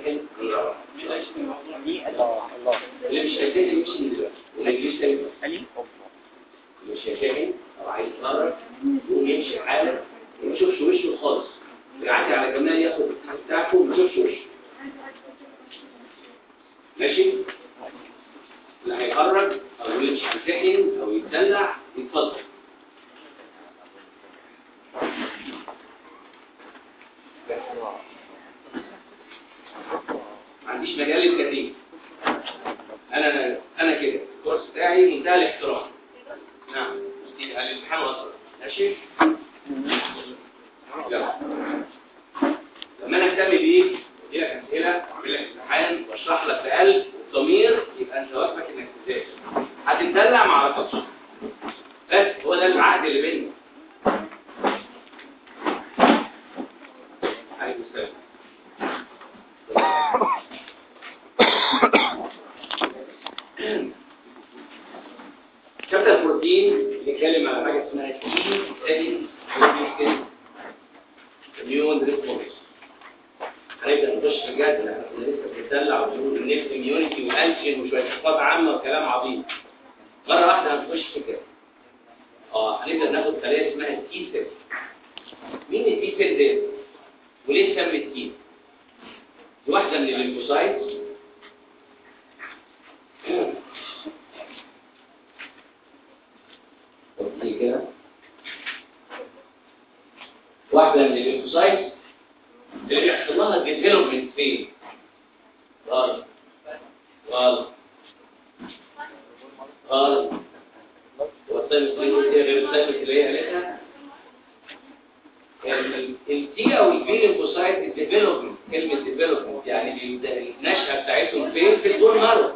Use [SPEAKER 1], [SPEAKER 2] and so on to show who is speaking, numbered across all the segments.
[SPEAKER 1] ساكن الله
[SPEAKER 2] الله
[SPEAKER 1] اللي مش هيساكن يمشي من دلوقتي واللي يجيش تاني
[SPEAKER 2] علي
[SPEAKER 1] مش هيساكن او عايز يتخرج يقوم يمشي حالا وما يشوفش وشه خالص يعدي على جمال ياخد الامتحان بتاعته وما يشوفش وشه ماشي اللي هيخرج او اللي مش هيمتحن او يتدلع يتفضل ما عنديش مجال للكثير انا انا كده الكورس بتاعي منتهى الاحترام نعم دي الامتحان وصل ماشي يلا لما انا اهتم بايه ادي لك اسئله واعمل لك امتحان واشرح لك بقلب وضمير يبقى انت واجبك انك تذاكر هتتدلع ما اعرفكش بس هو ده العقد اللي بيننا عليكم السلام شابتر 14 بيتكلم على حاجه اسمها تي ثاني اميون ريسبونس هنبدا نخش في الجد لان احنا لسه بنتدلع ونقول النفس اميونيتي والانشن وشويه حفاظ عامه وكلام عبيط مره واحده هنخش في كده اه هنبدا ناخد خلايا اسمها التي سيل مين التي سيل دي وليه سمت تي دي واحده من الليمفوسايتس اوكي كده واحده من الليمفوسايتس اللي بيحصل لها ديفلوبمنت فين غلط غلط غلط والسايمس دي غير السايمس اللي هي قالتها التي او البي ليمفوسايت الديفلوبمنت كلمه ديفلوبمنت يعني النشأة بتاعتهم فين في البون مارو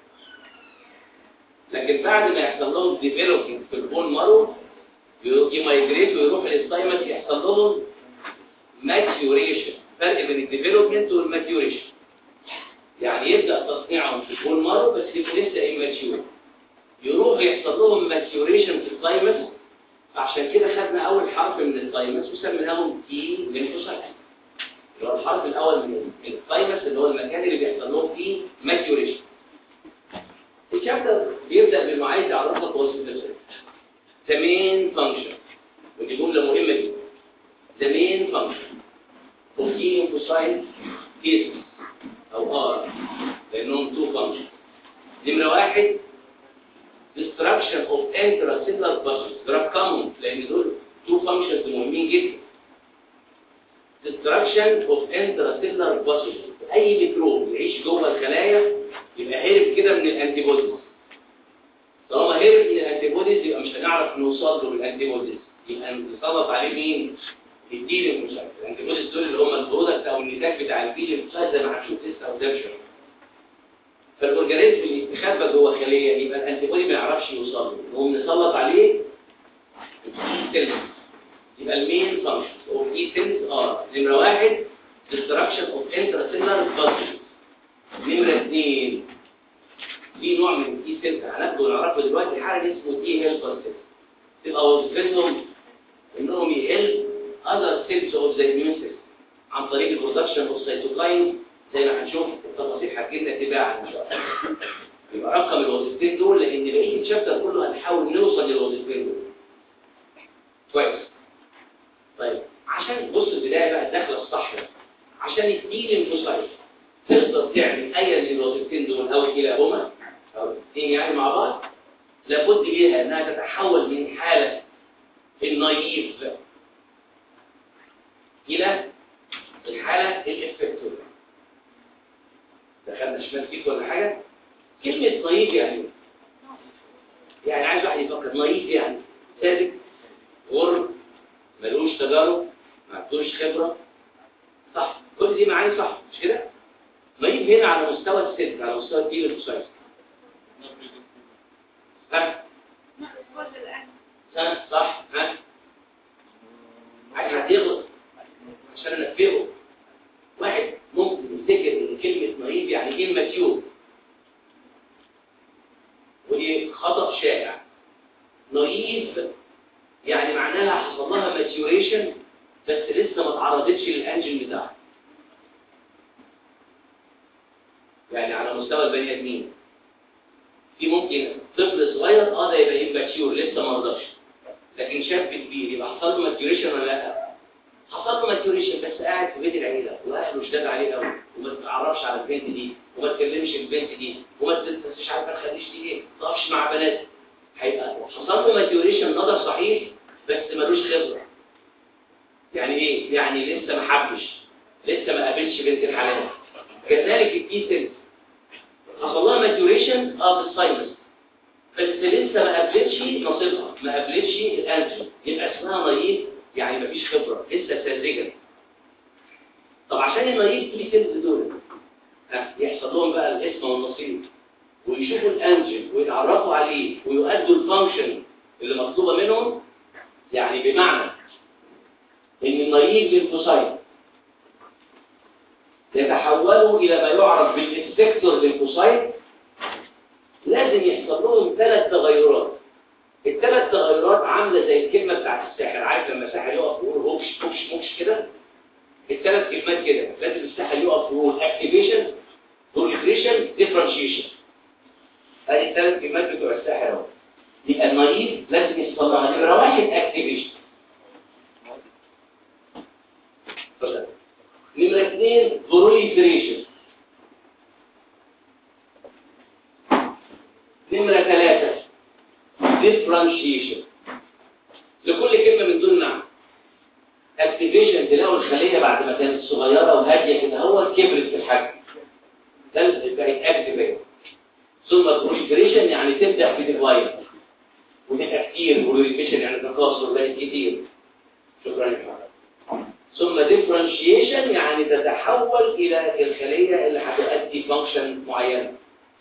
[SPEAKER 1] لكن بعد ما يحصل لهم ديفلوبمنت في البون مارو يمايجريت ويروح للسايمس يحصل لهم ماتيوريشن فرق بين الديفلوبمنت والماتيوريشن يعني يبدا تصنيعهم في البون مارو بس يبقوا لسه ايماتيور يروح يحصل لهم ماتيوريشن في السايمس عشان كده خدنا اول حرف من السايمس وسميناهم تي ليمفوسايت اللي هو الحرف الاول من السايمس اللي هو المكان اللي بيحصل لهم فيه ماتيوريشن الشابتر بيبدا بانه عايز يعرفك وظيفه the main function ودي جمله مهمه جدا the main function of T lymphocyte is او R لانهم two functions نمره واحد destruction of intracellular buffers ده رقمهم لان دول two functions مهمين جدا destruction of intracellular buffers اي ميكروب يعيش جوه الخلايا يبقى هرب كده من الانتي بوديز طالما هرب من الانتي بوديز يبقى مش هنعرف نوصل له بالانتي بوديز يبقى نسلط عليه مين الدي ليمفوسايت الانتي بوديز دول اللي هم البرودكت او النتاج بتاع الدي ليمفوسايت زي ما هنشوف لسه قدام شويه فالاورجانيزم اللي استخبى جوه خليه يبقى الانتي بودي ما يعرفش يوصل له نقوم نسلط عليه التي يبقى المين فانكشن اوف اي سيلز ار نمره واحد destruction of intracellular buffers نمره اثنين في نوع من التي سيلز هناخده ونعرفه دلوقتي حاجه اسمه تي هيلبر سيلز تبقى وظيفتهم انهم يقل other cells of the immune system عن طريق البرودكشن اوف سيتوكاين زي ما هنشوف التفاصيل هتجيلنا تباعا ان شاء الله يبقى رقم الوظيفتين دول لان بقيه الشابتر كله هنحاول نوصل للوظيفتين دول كويس طيب عشان بص البدايه بقى الدخله الصح عشان الدي ليمفوسايت تقدر تعمل اي من الوظيفتين دول او كلاهما او الاثنين يعني مع بعض لابد ليها انها تتحول من حاله النايف الى الحاله الافكتور دخلنا شمال فيك ولا حاجه كلمه نايف يعني يعني عايز واحد يفكر نايف يعني ثابت غرب ملوش تجارب ما عندوش خبره صح كل دي معاني صح مش كده نايف هنا على مستوى السلك على مستوى الدين الفصائل ها ها صح ها عايز حد يغلط عشان انبهه واحد ممكن يفتكر ان كلمه نايف يعني ايه ماتيور ودي خطا شائع نايف يعني معناها حصل لها ماتيوريشن بس لسه ما اتعرضتش للانجن بتاعها يعني على مستوى البني ادمين في ممكن طفل صغير اه ده يبقى امباتيور لسه ما رضاش لكن شاب كبير يبقى حصل له ماتيوريشن ولا لا حصل له ماتيوريشن بس قاعد في بيت العيله واهله شداد عليه قوي وما تتعرفش على البنت دي وما تكلمش البنت دي وما ت- مش عارف ما تخليش دي ايه ما تقفش مع بنات هيبقى حصل له ماتيوريشن نظر صحيح بس ملوش خبره يعني ايه يعني لسه ما حبش لسه ما قابلش بنت الحلال كذلك الكي سيلز حصل لها ماتيوريشن اه في الساينس بس لسه ما قابلتش نصيبها ما قابلتش الانجل يبقى اسمها نايف يعني مفيش خبره لسه ساذجه طب عشان النايف كي سيلز دول ها، يحصل لهم بقى الاسم والنصيب ويشوفوا الانجل ويتعرفوا عليه ويؤدوا الفانكشن اللي مطلوبه منهم يعني بمعنى ان النايف للفوسايت يتحولوا الى ما يعرف بالانسكتور للفوسايت لازم يحصل لهم ثلاث تغيرات الثلاث تغيرات عامله زي الكلمه بتاعت الساحر عارف لما الساحر يقف ويقول هوكش هوكش هوكش كده الثلاث كلمات كده لازم الساحر يقف ويقول اكتيفيشن proliferation differentiation ادي الثلاث كلمات بتوع الساحر اهو يبقى النايف لازم يحصل لها نمره واحد اكتيفيشن نمرة اثنين proliferation نمرة ثلاثة differentiation لكل كلمة من دول معنى activation تلاقوا الخلية بعد ما كانت صغيرة وهادية كده هو كبرت في الحجم ده اللي بقت activate ثم proliferation يعني تبدأ في ديفايد وتبقى كتير proliferation يعني تكاثر بقت كتير شكرا يا فندم ثم differentiation يعني تتحول إلى الخلية اللي هتؤدي فانكشن معينة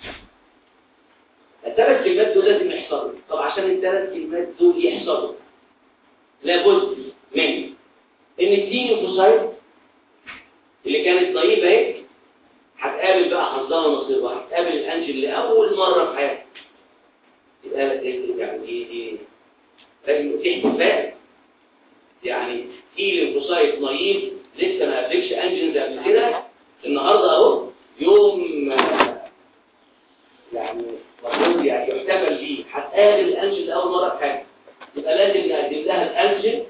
[SPEAKER 1] الثلاث كلمات دول لازم يحصلوا طب عشان الثلاث كلمات دول يحصلوا لابد من ان الدينيوفوسايت اللي كانت طيبة اهي هتقابل بقى حظها ونصيبها هتقابل الانجل لأول مرة في حياتها يبقى يعني ايه ايه لازم يبقى في احتفال يعني في ليمفوسايت نايف لسه ما قابلكش انجلز قبل كده النهارده اهو يوم آه، يعني المفروض يعني يحتفل بيه هتقابل الانجل اول مره في حياتك يبقى لازم نقدم لها الانجل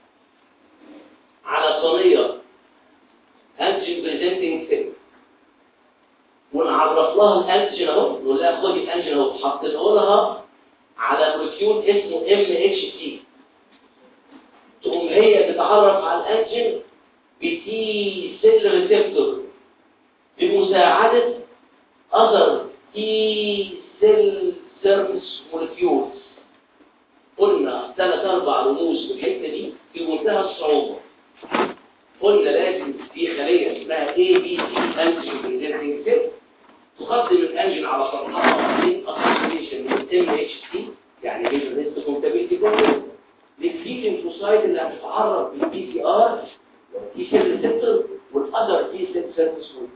[SPEAKER 1] على صينيه انجل بريزنتنج سيل ونعرف لها الانجل اهو نقول لها خدي الانجل اهو حطيته لها على مولكيول اسمه ام اتش تي تقوم هي تتعرف على الانجن بتي سيل ريسبتور بمساعدة other تي سيل سيرفيس مولكيولز قلنا ثلاث اربع رموز في الحته دي في منتهى الصعوبه قلنا لازم في خليه اسمها اي بي سي انجن بريزنتنج سيل تقدم الانجن على سطحها وبعدين اسوسيشن من ام اتش تي يعني ريست كونتابيلتي كونتابيلتي للفيك انفوسايت اللي هتتعرض بالبي سي ار تي سيل ريسبتور والاذر تي سيل سيرفيس مود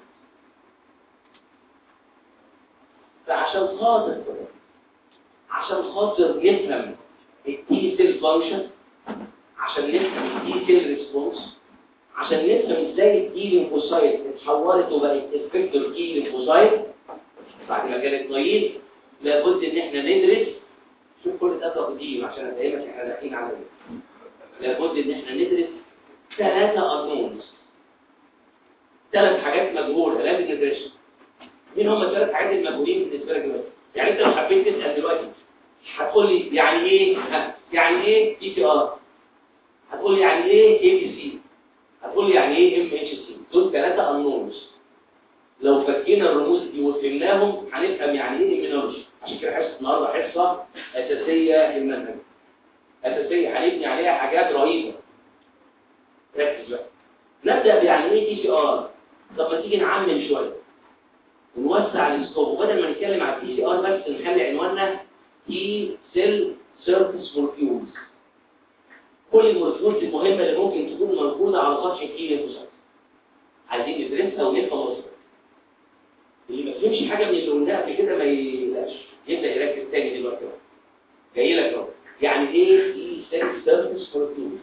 [SPEAKER 1] فعشان خاطر عشان خاطر نفهم التي سيل فانكشن عشان نفهم التي سيل ريسبونس عشان نفهم ازاي التي ليمفوسايت اتحولت وبقت افكتور تي ليمفوسايت بعد ما كانت نايف لابد ان احنا ندرس شوف كل ده تقديم عشان افهمك احنا داخلين على ايه لابد ان احنا ندرس ثلاثة ارنونز ثلاث حاجات مجهولة لازم ندرسها مين هم الثلاث حاجات المجهولين بالنسبة لك دلوقتي يعني انت لو حبيت تسأل دلوقتي هتقول لي يعني ايه ها، يعني ايه تي تي ار هتقول لي يعني ايه اي بي سي هتقول لي يعني ايه ام اتش سي دول ثلاثة ارنونز لو فكينا الرموز دي وفهمناهم هنفهم يعني ايه immunology عشان كده حصه النهارده حصه اساسيه في المنهج اساسيه هنبني عليها حاجات رهيبه ركز بقى نبدا يعني ايه تي سي ار طب ما تيجي نعمم شويه ونوسع السكوب وبدل ما نتكلم على التي سي ار بس نخلي عنواننا تي سيل سيرفيس مولكيولز كل المولكيولز المهمه اللي ممكن تكون موجوده على سطح الكي ليفوسايت عايزين ندرسها ونفهم وصفها اللي ما فهمش حاجه من اللي قلناها قبل كده ما يلاش يبدا يركز تاني دلوقتي اهو جاي لك اهو يعني ايه تي سيل سيرفيس مولكيولز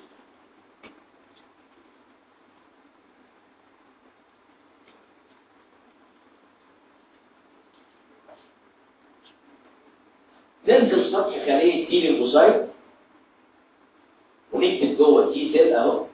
[SPEAKER 1] ننزل سطح خليه تي للبوسايت ونكتب جوه تي سيل اهو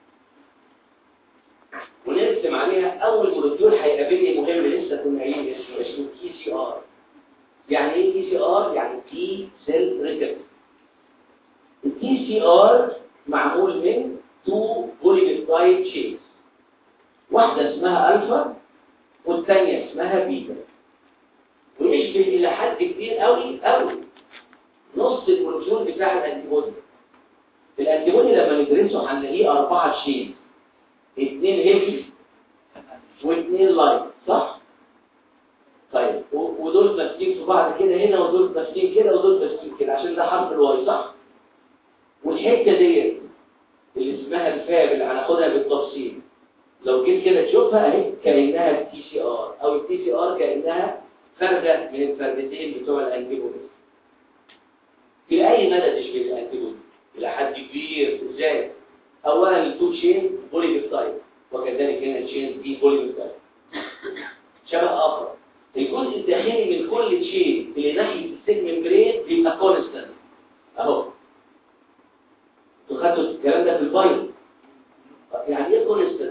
[SPEAKER 1] ونرسم عليها اول مولكيول هيقابلني مهم لسه كنا قايلين اسمه اسمه تي سي ار يعني ايه تي سي ار يعني تي سيل ريسبتور التي سي ار معمول من تو بوليبيبتايد تشينز واحده اسمها الفا والثانيه اسمها بيتا ويشبه الى حد كبير قوي قوي نص المولكيول بتاع الانتيبودي الانتيبودي لما ندرسه هنلاقيه اربعه تشينز اثنين هيفي واثنين لايت صح طيب و- ودول ماسكين في بعض كده هنا ودول ماسكين كده ودول ماسكين كده عشان ده حرف الواي صح والحته ديت اللي اسمها الفاب اللي هناخدها بالتفصيل لو جيت كده تشوفها اهي كانها التي سي ار او التي سي ار كانها فرده من الفردتين بتوع الانتيبودي في اي مدى تشبه الانتيبودي الى حد كبير ازاي اولا التو تشين بولي بيبتايد وكذلك هنا التشين دي بولي بيبتايد شبه اخر الجزء الداخلي من كل تشين اللي ناحيه السيل ممبرين بيبقى كونستانت اهو انتوا خدتوا الكلام ده في البايو يعني ايه كونستانت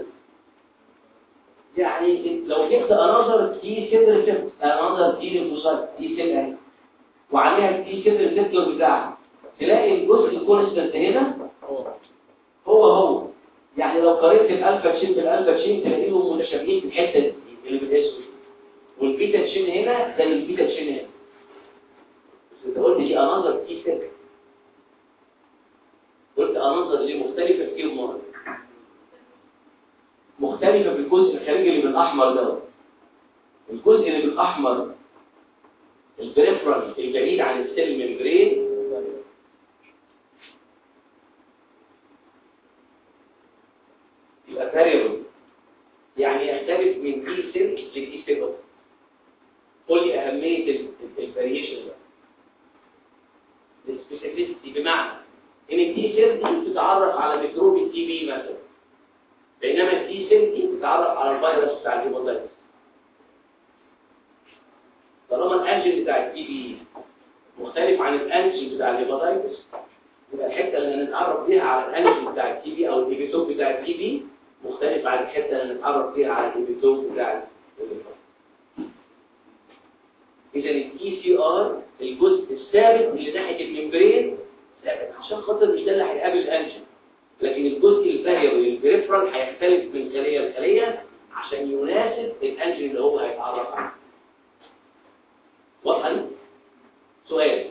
[SPEAKER 1] يعني لو جبت انظر تي سيل ريسبتور انظر تي ليمفوسايت تي سيل اهي وعليها التي سيل ريسبتور بتاعها تلاقي الجزء الكونستانت هنا هو هو يعني لو قارنت الالفا تشين بالالفا تشين تلاقيهم متشابهين في الحته دي اللي بالاسود والبيتا تشين هنا زي البيتا تشين هنا بس انت قلت دي انظر تي سيل قلت انظر دي مختلفه كتير مره مختلفه في الجزء الخارجي اللي بالاحمر ده الجزء اللي بالاحمر البريفرال البعيد عن السيل ممبرين يبقى فاريبل يعني يختلف من دي سيل لدي سيل أخرى. قول لي أهمية الفاريشن ده السبيسيفيستي بمعنى ان الدي سيل دي بتتعرف على ميكروب التي بي مثلا بينما الدي سيل دي بتتعرف على الفيروس بتاع الهيباتيتس طالما الانجين بتاع التي بي مختلف عن الانجين بتاع الهيباتيتس يبقى الحته اللي هنتعرف فيها على الانجين بتاع التي بي او الايبيتوب بتاع التي بي مختلف عن الحته اللي هنتعرف فيها على الايبيتوب بتاع الهيباتيتس اذا الاي سي ار الجزء الثابت اللي ناحيه الممبرين ثابت عشان خاطر مش ده اللي هيقابل الانجين لكن الجزء الفاريبل البريفرال هيختلف من خليه لخليه عشان يناسب الانجين اللي هو هيتعرف عنه واضحه دي؟ سؤال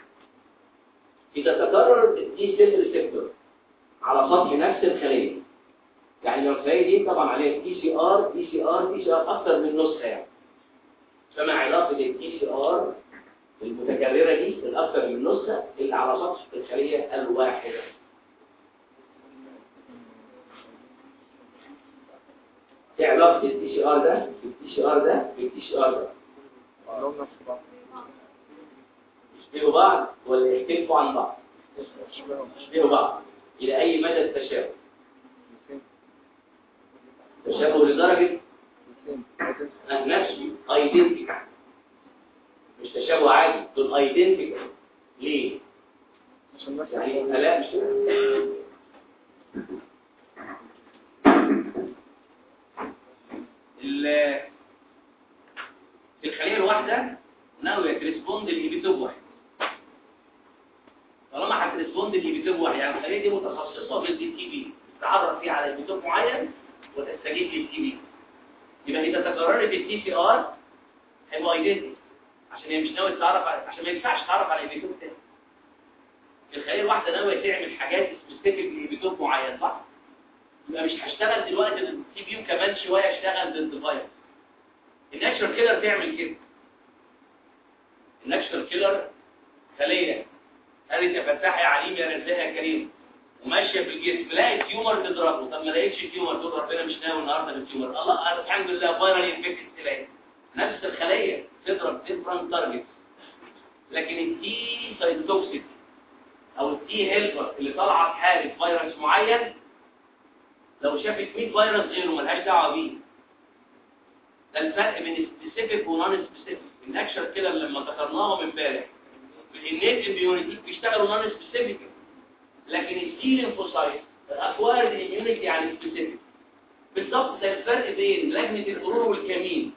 [SPEAKER 1] إذا تكرر الدي سيل ريسبتور على سطح نفس الخلية يعني لو الخلية دي طبعا عليها دي سي ار دي سي ار دي سي ار أكثر من نسخة يعني فما علاقة الدي سي ار المتكررة دي الأكثر من نسخة اللي على سطح الخلية الواحدة ايه علاقة الدي سي ار ده بالدي سي ار ده بالدي سي ار ده
[SPEAKER 2] لهم نفس بعض
[SPEAKER 1] يشبهوا بعض ولا يختلفوا عن بعض
[SPEAKER 2] شبههم
[SPEAKER 1] يشبهوا بعض إلى أي مدى التشابه
[SPEAKER 2] الاثنين
[SPEAKER 1] تشابه لدرجة
[SPEAKER 2] الاثنين
[SPEAKER 1] نفسي ايدنتيكال مش تشابه عادي دول ايدنتيكال ليه؟
[SPEAKER 2] عشان نفس
[SPEAKER 1] يعني لا مش كده. ال- في الخلية الواحدة ناوية تريسبوند لإيبيتوب واحد طالما هتريسبوند لإيبيتوب واحد يعني الخلية دي متخصصة بالدي تي بي تتعرف فيها على إيبيتوب معين وتستجيب للتي بي يبقى إذا تكررت التي سي ار هيبقى ايدنتي عشان هي مش ناوية تتعرف على عشان ما ينفعش تتعرف على إيبيتوب تاني الخلية الواحدة ناوية تعمل حاجات سبيسيفيك لإيبيتوب معين صح؟ يبقى مش هشتغل دلوقتي ضد التي بي وكمان شوية اشتغل ضد فيروس الناتشرال كيلر تعمل كده الناتشرال كيلر خلية قالت يا فتاح يا عليم يا رزاق يا كريم وماشيه في الجسم لقيت تيومر تضربه طب ما لقيتش تيومر تقول ربنا مش ناوي النهارده بالتيومر الله أنا الحمد لله فايرال انفكتد تلاقي نفس الخليه تضرب ديفرنت تارجت لكن التي سايتوكسيك او التي هيلبر اللي طالعه في حاله فيروس معين لو شافت 100 فيروس غيره ملهاش دعوه بيه ده الفرق بين سبيسيفيك ونون سبيسيفيك الاكشن كده لما ذكرناهم امبارح مش الانيت اميونيتي بيشتغلوا نون سبيسيفيك لكن التي ليمفوسايت الاكوارد اميونيتي يعني سبيسيفيك بالظبط زي الفرق بين لجنه المرور والكمين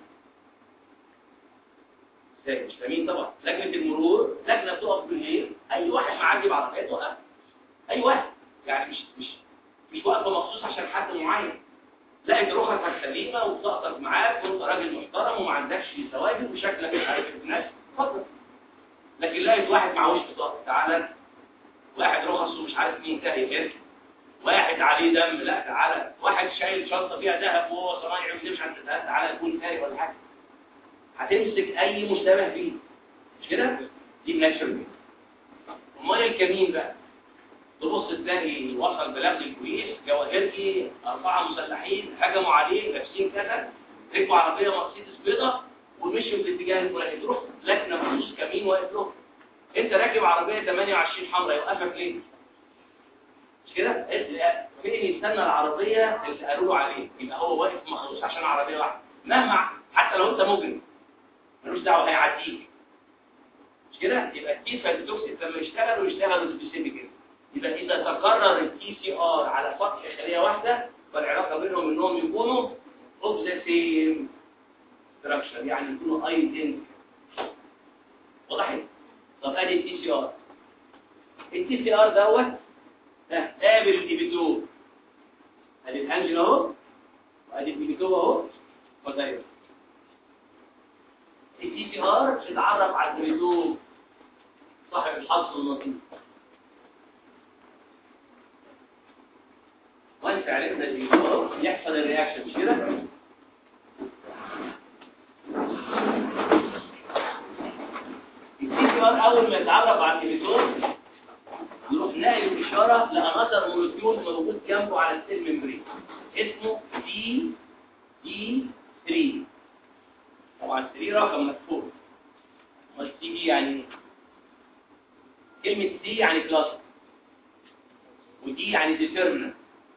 [SPEAKER 1] ازاي مش كمين طبعا لجنه المرور لجنه بتقف بالليل اي واحد معدي بعربيه توقف اي واحد يعني مش مش مش واقفه مخصوص عشان حد معين لا انت روحك سليمه وبطاقتك معاك وانت راجل محترم وما عندكش ثوابت وشكلك مش عارف الناس اتفضل لكن لقيت واحد معهوش بطاقه تعالى واحد رخص ومش عارف مين تاني كده واحد عليه دم لا تعالى واحد شايل شنطه فيها ذهب وهو صنايعي ومش عند تعالى يكون تاني ولا حاجه هتمسك اي مشتبه فيه مش كده دي الناتشرال امال الكمين بقى تبص تلاقي وصل بلاد الكويس جواهرجي أربعة مسلحين هجموا عليه لابسين كذا ركبوا عربية مرسيدس بيضة ومشوا في الاتجاه الفلاني تروح لكنة مخصوص كمين واقف له انت راكب عربية 28 حمراء يوقفك ليه؟ مش كده؟ فين يستنى العربية اللي قالوا له عليه يبقى هو واقف مخصوص عشان عربية واحدة مهما حتى لو انت مجرم ملوش دعوة هيعديك مش كده؟ يبقى التيفا التوكسيك لما يشتغلوا يشتغلوا سبيسيفيك يبقى إذا تكرر التي سي ار على سطح خلية واحدة فالعلاقة بينهم إنهم يكونوا of the same structure يعني يكونوا ايدنتيكال وضحت؟ طب ادي التي سي ار التي سي ار دوت قابل الإبيتوب ادي الانجل اهو وادي الإبيتوب اهو وده التي سي ار اتعرف على الإبيتوب صاحب الحظ اللطيف وانت عرفنا الإبيتوب يحصل الرياكشن مش كده؟ التي اول ما يتعرف على التليفون يروح ناقل الاشاره لانذر مولكيول موجود جنبه على السيل ممبرين اسمه دي دي 3 طبعا 3 رقم مكتوب والسي دي يعني كلمه سي يعني كلاس ودي يعني ديترمنت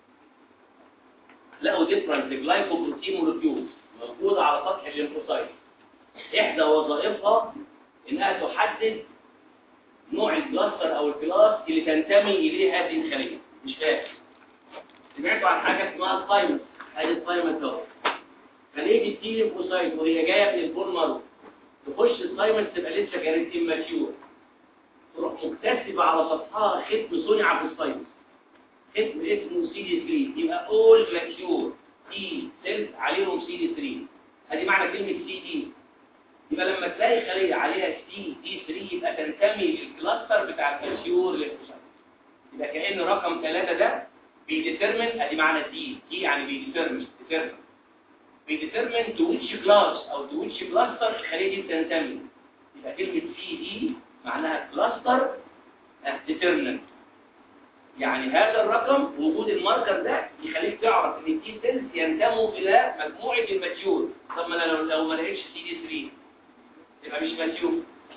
[SPEAKER 1] لقوا ديفرنت جلايكوبروتين مولكيول موجوده على سطح الليمفوسايت احدى وظائفها انها تحدد نوع الكلاستر او الكلاس اللي تنتمي اليه هذه الخليه مش فاهم سمعتوا عن حاجه اسمها الثايمس ادي الثايمس اهو خليه التي ليمفوسايت وهي جايه من البون مارو تخش الثايمس تبقى لسه كانت اماتيور تروح مكتسبه على سطحها ختم صنع في الثايمس ختم اسمه سي دي 3 يبقى اول ماتيور تي سيلز عليهم سي دي 3 ادي معنى كلمه سي دي يبقى لما تلاقي خلية عليها سي دي 3 يبقى تنتمي للكلاستر بتاع الماتيور للفوسايت يبقى كأن رقم 3 ده بيديترمن ادي معنى دي دي يعني بيديترمن ديترمن بيديترمن تو ويتش كلاس او تو ويتش كلاستر الخلية دي بتنتمي يبقى كلمة سي دي معناها كلاستر ديترمن يعني هذا الرقم وجود الماركر ده يخليك تعرف ان التي سيلز ينتموا الى مجموعة الماتيور طب ما انا لو, لو ما لقيتش سي دي 3 يبقى مش ماتيور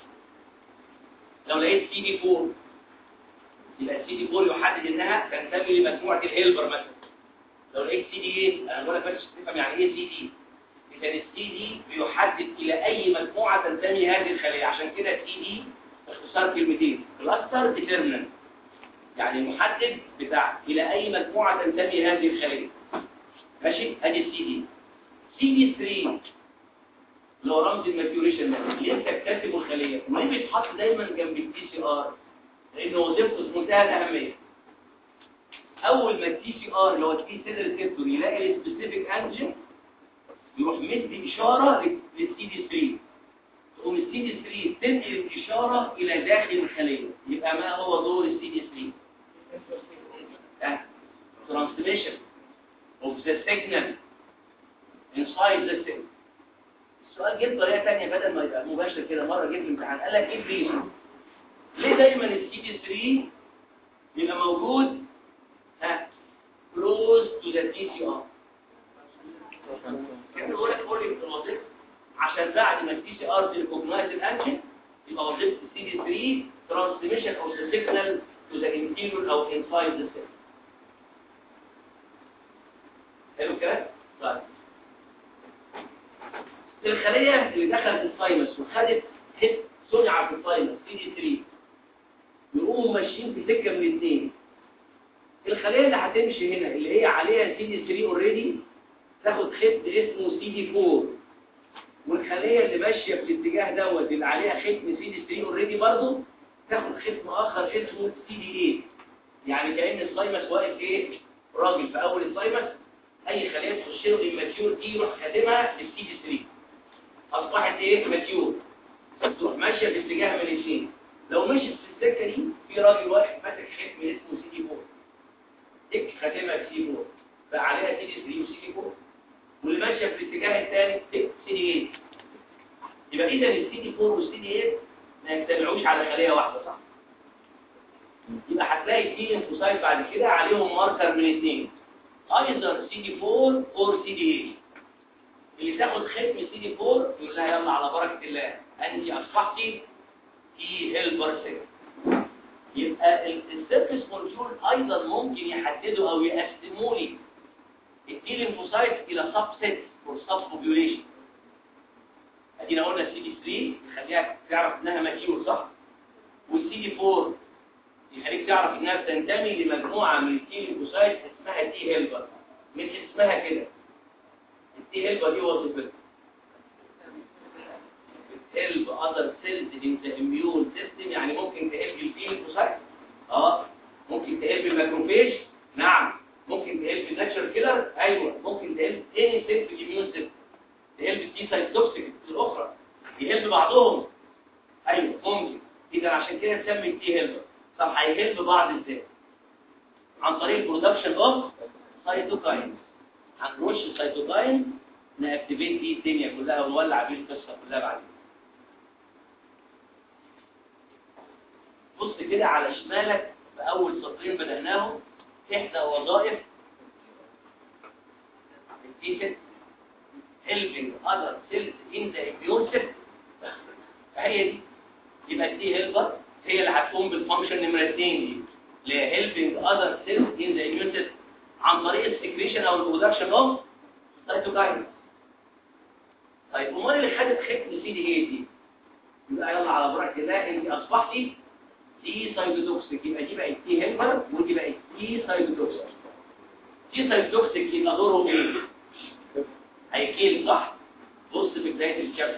[SPEAKER 1] لو لقيت سي دي 4 يبقى السي دي 4 يحدد انها تنتمي لمجموعه الهيلبر مثلا لو لقيت سي دي 8 انا بقول لك بس تفهم يعني ايه سي دي اذا السي دي بيحدد الى اي مجموعه تنتمي هذه الخليه عشان كده السي دي اختصار كلمتين كلاستر ديترميننت يعني المحدد بتاع الى اي مجموعه تنتمي هذه الخليه ماشي ادي السي دي سي دي 3 لو رمز الماتيوريشن ده ليه تكتسب الخليه ما بيتحط دايما جنب التي سي ار لانه وظيفته في منتهى الاهميه اول ما التي سي ار اللي هو التي سيل ريسبتور يلاقي السبيسيفيك انجن يروح مدي اشاره للسي دي 3 تقوم السي دي 3 تنقل الاشاره الى داخل الخليه يبقى ما هو دور السي دي 3 transmission of the signal inside the cell السؤال جه بطريقه ثانيه بدل ما يبقى مباشر كده مره جه في الامتحان قال لك ايه ليه ليه دايما السي دي 3 بيبقى موجود ها كلوز تو ذا تي سي ار بيقول لك قول لي الوظيفه عشان بعد ما التي سي ار تريكوجنايز الانجن يبقى وظيفه السي دي 3 ترانسميشن اوف ذا سيجنال تو ذا انتيريور او انسايد ذا سيل حلو الكلام؟ طيب الخلية اللي دخلت الثايمس وخدت هيت صنع في الثايمس سي دي 3 يقوموا ماشيين في سكه من الاثنين الخليه اللي هتمشي هنا اللي هي عليها سي دي 3 اوريدي تاخد ختم اسمه سي دي 4 والخليه اللي ماشيه في الاتجاه دوت اللي عليها ختم سي دي 3 اوريدي برضه تاخد ختم اخر اسمه سي دي 8 يعني كأن السايمس واقف ايه راجل في اول السايمس اي خليه تخش له الماتيور دي يروح خادمها للسي دي 3 اصبحت ايه ماتيور تروح ماشيه في اتجاه من الاثنين لو مشيت في السكه دي في راجل واقف ماسك ختم اسمه سي دي 4 تك خاتمها سي 4 بقى عليها سي دي 3 وسي دي 4 واللي ماشيه في الاتجاه الثاني تك سي دي 8 يبقى اذا السي دي 4 والسي دي 8 ما يجتمعوش على خليه واحده صح يبقى هتلاقي في انفوسايت بعد كده عليهم ماركر من اثنين ايزر سي دي 4 اور سي دي 8 اللي تاخد ختم سي دي 4 يقول لها يلا على بركه الله انت اصبحتي في هيلبر سيل يبقى السيرفيس مولكيول ايضا ممكن يحددوا او يقسموا لي التي ليمفوسايت الى سب سيت اور سب بوبيوليشن ادينا قلنا السي دي 3 يخليها تعرف انها ماتيور صح والسي دي 4 يخليك تعرف انها بتنتمي لمجموعه من التي ليمفوسايت اسمها تي هيلبر من اسمها كده التي هيلبر دي وظيفتها بتهلب اذر سيلز ان ذا اميون سيستم يعني ممكن تهلب التي ليمفوسايت اه ممكن تهلب الماكروفيج نعم ممكن تهلب ناتشر كيلر ايوه ممكن تهلب اني سيل في الاميون سيستم تهلب التي سايتوكسيك الاخرى يهلب بعضهم ايوه ممكن اذا عشان كده تسمي التي هيلبر طب هيهلب بعض ازاي عن طريق البرودكشن اوف سايتوكاين هنرش السيتوكاين ناكتيفيت بيه الدنيا كلها ونولع بيه القصه كلها بعدين بص كده على شمالك بأول سطرين بدأناهم إحدى وظائف التيكت helping other cells in the immune system هي دي يبقى التي هيلبر هي اللي هتقوم بالفانكشن نمرة 2 دي اللي هي helping other cells in the immune system عن طريق السكريشن او البرودكشن اوف سيتوكاين طيب امال اللي خدت ختم سي دي ايه دي يبقى يلا على بركه الله انت اصبحتي تي سايتوتوكسيك يبقى دي بقت تي هيلبر ودي بقت تي سايتوتوكسيك تي سايتوتوكسيك يبقى دوره ايه هيكيل صح بص في بدايه الشابتر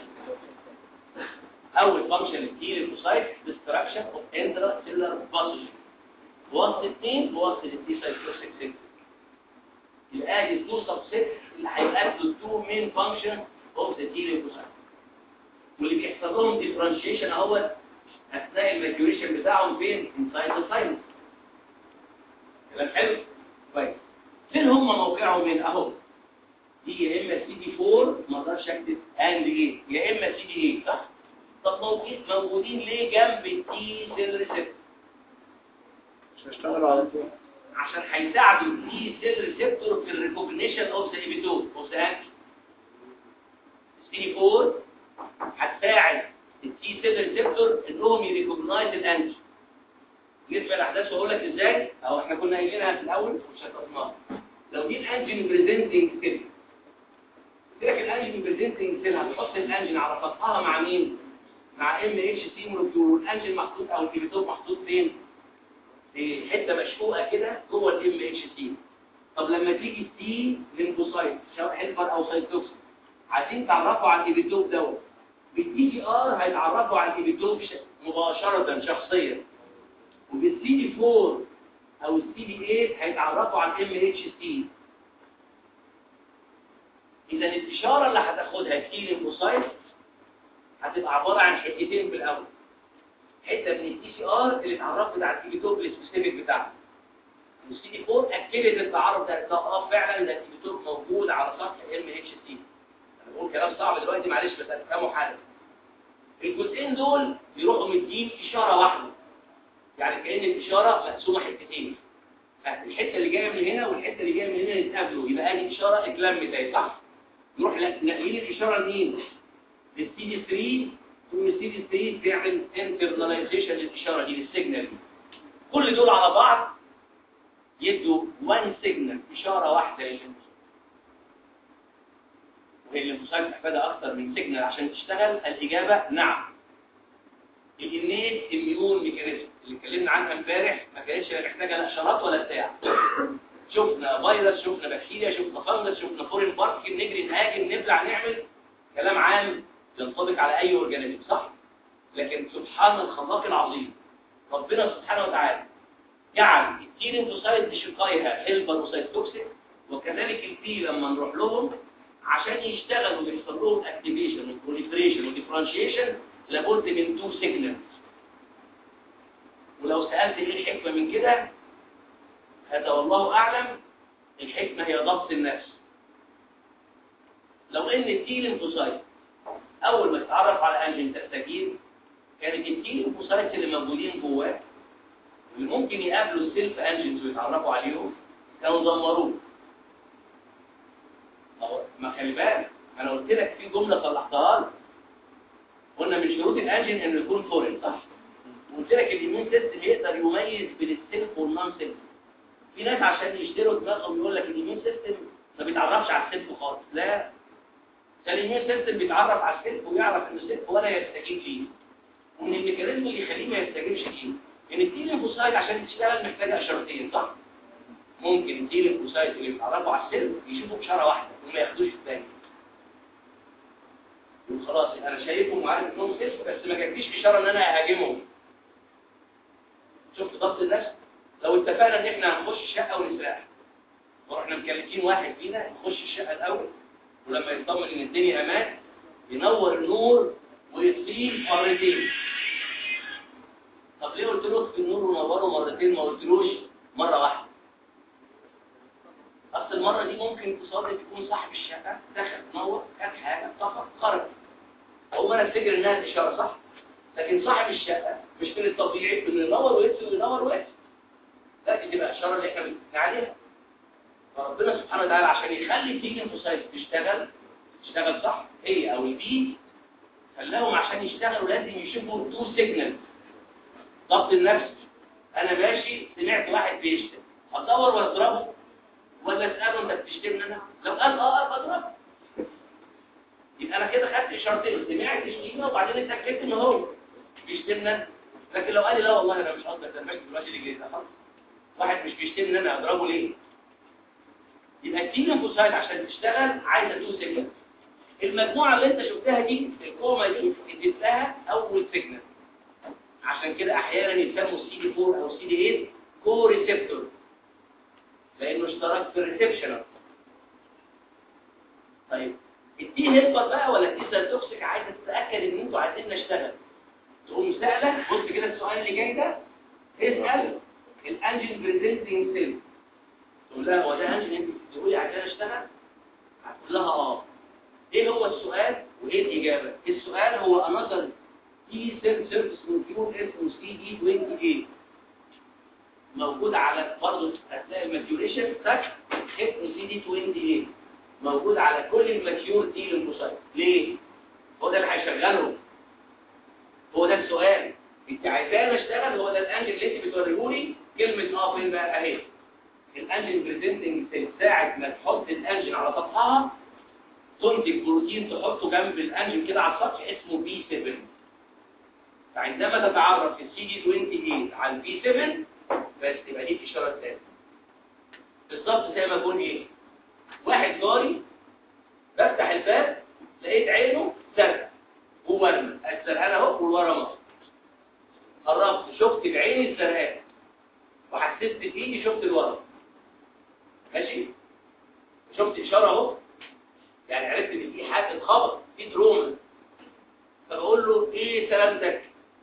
[SPEAKER 1] اول فانكشن التي ليمفوسايت ديستراكشن اوف اندرا سيلر باثوجين وسط اثنين وسط التي سايتوتوكسيك سيل يبقى دي تو سبسيت اللي هيأدوا تو مين فانكشن اوف ذا تي ليمفوسايت واللي بيحصل لهم ديفرنشيشن اهوت اثناء الماتيوريشن بتاعهم فين انسايد الساينس كلام حلو كويس فين هم موقعهم هنا اهو دي يا اما سي دي 4 ما اقدرش اكتب اند ايه يا اما سي دي 8 صح طب موجودين موجودين ليه جنب التي سيل ريسبتور
[SPEAKER 2] مش هيشتغلوا على طول
[SPEAKER 1] عشان هيساعدوا التي سيل ريسبتور في الريكوجنيشن اوف ذا ايبيتوب اوف ذا انتي سي دي 4 هتساعد التي سيل ريسبتور انهم يريكوجنايز الانتي نسبة الاحداث واقول لك ازاي اهو احنا كنا قايلينها في الاول مش هتفهمها لو دي الانجين بريزنتنج سيل قلت لك الانجين بريزنتنج سيل هتحط الانجين على خطها مع مين مع ام اتش سي مولكيول الانجين محطوط او الكيبيتوب محطوط فين في حته مشقوقه كده جوه الام اتش سي طب لما تيجي التي ليمفوسايت سواء هيلبر او سايتوكسين عايزين تعرفوا على الكيبيتوب دوت بالدي جي ار هيتعرفوا على الكيبيتوب مباشره شخصيا وبالسي دي 4 او السي دي 8 هيتعرفوا على الام اتش سي اذا الاشاره اللي هتاخدها التي ليمفوسايت هتبقى عباره عن حتتين في الاول حته من التي سي ار اللي اتعرفت على الكيبيتوب السبيسيفيك بتاعها والسي دي 4 اكدت التعرف ده ده اه فعلا ده الكيبيتوب موجود على سطح الام اتش سي انا بقول كلام صعب دلوقتي معلش بس هتفهموا حاجه الجزئين دول بيروحوا مدين اشاره واحده يعني كأن الإشارة مقسومة حتتين الحتة اللي جاية من هنا والحتة اللي جاية من هنا يتقابلوا يبقى دي إشارة اتلمت اهي صح؟ نروح نقلين الإشارة لمين؟ للسي دي 3 ثم السي دي 3 تعمل انترناليزيشن للإشارة دي للسيجنال دي كل دول على بعض يدوا وان سيجنال إشارة واحدة للإنسان وهي الانفصال محتاجة أكثر من سيجنال عشان تشتغل الإجابة نعم الانيت اميون ميكانيزم اللي اتكلمنا عنها امبارح ما كانتش لا محتاجه لا اشارات ولا بتاع شفنا فيروس شفنا بكتيريا شفنا فنجس شفنا فورين بارتكل نجري نهاجم نبلع نعمل كلام عام ينطبق على اي اورجانيزم صح لكن سبحان الخلاق العظيم ربنا سبحانه وتعالى جعل التي ليمفوسايت بشقائها هيلبر وسايتوكسيك وكذلك التي لما نروح لهم عشان يشتغلوا ويحصل لهم اكتيفيشن وبروليفريشن وديفرنشيشن لابد من تو سيجنالز ولو سالت ايه الحكمه من كده هذا والله اعلم الحكمه هي ضبط النفس لو ان التي ليمفوسايت اول ما تتعرف على انجين تستجيب كانت التي ليمفوسايت اللي موجودين جواه اللي ممكن يقابلوا السيلف انجنز ويتعرفوا عليهم كانوا دمروه اهو ما خلي بالك انا قلت لك في جمله صلحتها لك قلنا من شروط الانجن انه يكون فورين صح قلت لك الاميون سيستم يقدر يميز بين السيلف والنون سيلف في ناس عشان يشتروا دماغهم يقول لك الاميون سيستم ما بيتعرفش على السيلف خالص لا ده الاميون سيستم بيتعرف على السيلف ويعرف ان السيلف ولا يستجيب ليه وان الميكانيزم اللي يخليه ما يستجيبش ليه ان التيليفوسايت عشان تشتغل محتاجه اشارتين صح ممكن التيليفوسايت اللي بيتعرفوا على السيلف يشوفوا اشاره واحده وما ياخدوش الثانيه خلاص انا شايفهم وعارف انهم سيلف بس ما جاتليش اشاره ان انا اهاجمهم شفت ضبط النفس لو اتفقنا ان احنا هنخش الشقه ونسرقها ورحنا مكلفين واحد فينا يخش الشقه الاول ولما يطمن ان الدنيا امان ينور النور ويطفيه مرتين طب ليه قلت له اطفي النور ونوره مرتين ما قلتلوش مره واحده اصل المره دي ممكن تصادف يكون صاحب الشقه دخل نور كان حاجه طفى خرج هو انا افتكر انها اشاره صح لكن صاحب الشقه مش من الطبيعي انه ينور ويطفي وينور ويطفي لا دي تبقى اشاره اللي احنا بنتكلم عليها فربنا سبحانه وتعالى عشان يخلي التيجي انفوسايت تشتغل تشتغل صح هي او البي خلاهم عشان يشتغلوا لازم يشوفوا تو سيجنال ضبط النفس انا ماشي سمعت واحد بيشتم ادور واضربه ولا اساله انت بتشتمني انا لو قال اه اه بضربه يبقى انا كده خدت اشارتين سمعت شتيمه وبعدين اتاكدت ان هو بيشتمني انا لكن لو قال لي لا والله انا مش قصدي اتمشى دلوقتي اللي جاي ده خلاص واحد مش بيشتمني انا اضربه ليه يبقى التيم انفوسايت عشان تشتغل عايزه تو سيجنال المجموعه اللي انت شفتها دي الكوما دي اديت لها اول سيجنال عشان كده احيانا يسموا سي دي 4 او سي دي 8 كو ريسبتور لانه اشترك في الريسبشن طيب التي هيلبر بقى ولا التي سيرتوكسيك عايزه تتاكد ان انتوا عايزين نشتغل تقوم سائله بص كده السؤال اللي جاي ده اسال الانجين بريزنتنج سيل تقول لها هو ده انجين انت بتقولي عايزين اشتغل هتقول لها اه ايه هو السؤال وايه الاجابه السؤال هو انظر تي سيل سيرفيس موديول اسمه سي دي 28 موجود على برضه اثناء الماتيوريشن تاك اسمه سي دي 28 موجود على كل الماتيور تي للموسايت ليه هو ده اللي هيشغله هو ده السؤال انت عايزاني اشتغل هو ده الانجل اللي انت بتوريهولي كلمه اه فين بقى اهي الانجل بريزنتنج ساعه ما تحط الانجل على سطحها تنتج بروتين تحطه جنب الانجل كده على السطح اسمه بي 7 فعندما تتعرف في السي دي 28 على البي 7 بس تبقى دي الاشاره الثانيه بالظبط زي ما اقول ايه واحد جاري بفتح الباب لقيت عينه زرقاء وورمه الزرقاء اهو والورا مصر قربت شفت بعيني الزرقاء وحسيت بايدي شفت الورم ماشي شفت اشاره اهو يعني عرفت ان في حاجه اتخبط في تروما فبقول له ايه سلامتك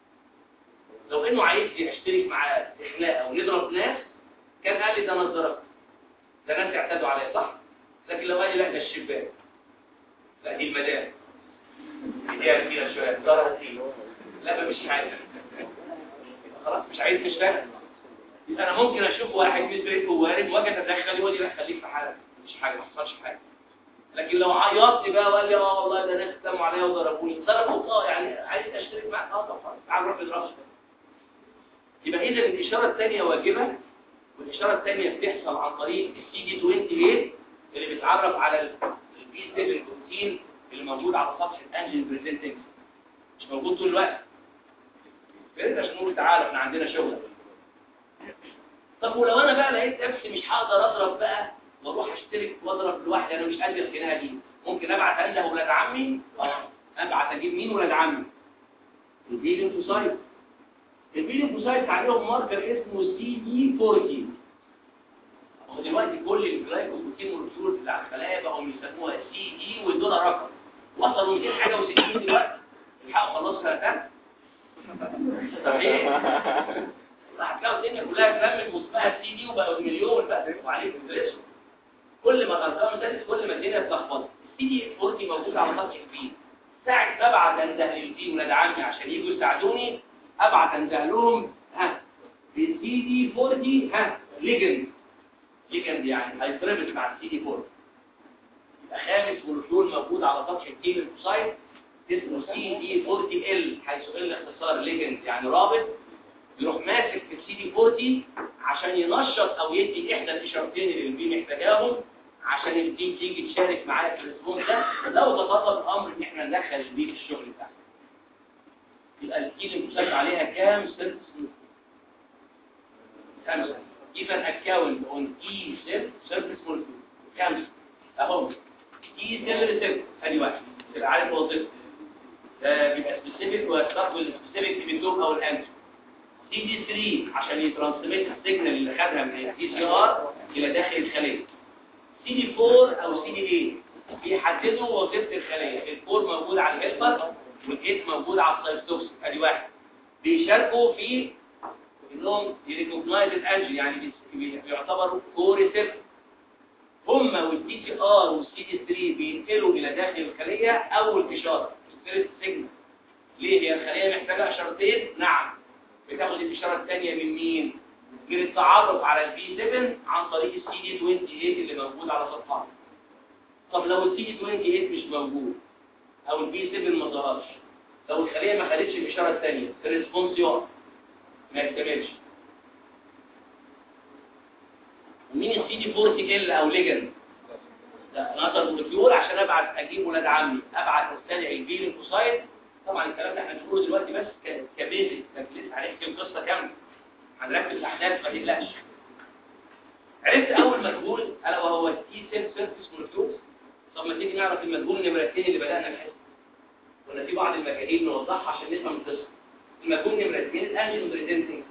[SPEAKER 1] لو انه عايز يشترك معاه اخلاء او يضرب ناس كان قال لي ده انا اتضربت ده ناس اعتدوا عليا صح لكن لو قال لي لا ده الشباك لا دي المدام دي فيها شويه ضربت فيه لا مش حاجه خلاص مش عايز مش فاهم يبقى انا ممكن اشوف واحد في البيت ووارد واجي اتدخل يقول لي لا خليك في حالك مش حاجه ما حصلش حاجه لكن لو عيطت بقى وقال لي اه والله ده ناس اتلموا عليا وضربوني ضربوا اه يعني عايز اشترك معاك اه طبعا تعال نروح نضربش يبقى اذا الاشاره الثانيه واجبه والاشاره الثانيه بتحصل عن طريق السي دي 28 اللي بيتعرف على البي 7 بروتين اللي موجود على سطح الانجين بريزنتنج مش موجود طول الوقت فهمت عشان نقول تعالى احنا عندنا شغل طب ولو انا بقى لقيت نفسي مش هقدر اضرب بقى واروح اشترك واضرب لوحدي انا مش قادر الخناقه دي ممكن ابعت انده ولاد عمي اه ابعت اجيب مين ولاد عمي البي ليمفوسايت البي ليمفوسايت عليهم ماركر اسمه سي دي 40 هو دلوقتي كل الجلايكوبروتين والرسول بتاع الخلايا بقوا يسموها سي دي ويدوها رقم وصلوا 200 حاجه و60 دلوقتي الحقوا خلصها ده صحيح هتلاقوا الدنيا كلها اتلمت واسمها سي دي وبقوا مليون بقى وعليكم تدرسوا كل ما الارقام زادت كل ما الدنيا اتلخبطت السي دي 40 موجود على سطح كبير ساعة ما ابعت انده للدين ولاد عمي عشان يجوا يساعدوني ابعت انده لهم ها بالسي دي 40 ها ليجند ليجند يعني هيتربط مع السي دي 40 يبقى خامس مولكيول موجود على سطح الدين الفوسايت اسمه سي دي 40 ال حيث ال اختصار ليجند يعني رابط يروح ماسك في السي دي 40 عشان ينشط او يدي احدى الاشارتين اللي البي محتاجاهم عشان البي تيجي تشارك معايا في الاسبوع ده لو تطلب الامر ان احنا ندخل البي في الشغل بتاعنا يبقى الكيل المسجل عليها كام سيرفيس خمسه even account on key service molecule خمسه اهو key cell receptor ادي واحد تبقى عارف وظيفته ده بيبقى سبيسيفيك ويستقبل السبيسيفيك بيدوم او الانتي سي دي 3 عشان يترانسميت السيجنال اللي خدها من الدي سي ار الى داخل الخليه سي دي 4 او سي دي 8 بيحددوا وظيفه الخليه الفور موجود على الهيلبر والايت موجود على السايتوكسين ادي واحد بيشاركوا في انهم يريكوجنايز الانجل يعني بيعتبروا كو ريسبتور هم والدي سي ار والسي دي 3 بينقلوا الى داخل الخليه اول اشاره ستريس سيجنال ليه هي الخليه محتاجه اشارتين نعم بتاخد الاشاره الثانيه من مين من التعرف على البي 7 عن طريق السي دي 28 اللي موجود على سطحها طب لو السي دي 28 مش موجود او البي 7 ما ظهرش لو الخليه ما خدتش الاشاره الثانيه الريسبونس يقع ما يكتملش ومين السي دي 40 ال او ليجند لا انا اقدر مولكيول عشان ابعت اجيب ولاد عمي ابعت استدعي البي لينفوسايت طبعا الكلام ده احنا بنقوله دلوقتي بس كبيزك لكن لسه هنحكي القصه كامله هنركز الاحداث ما تقلقش عرفت اول مجهول الا وهو التي سيل سيرفيس مولكيولز طب ما تيجي نعرف المجهول نمره 2 اللي بدانا نحس ولا في بعض المجاهيل نوضحها عشان نفهم القصه المجهول نمره 2 الانجل بريزنتنج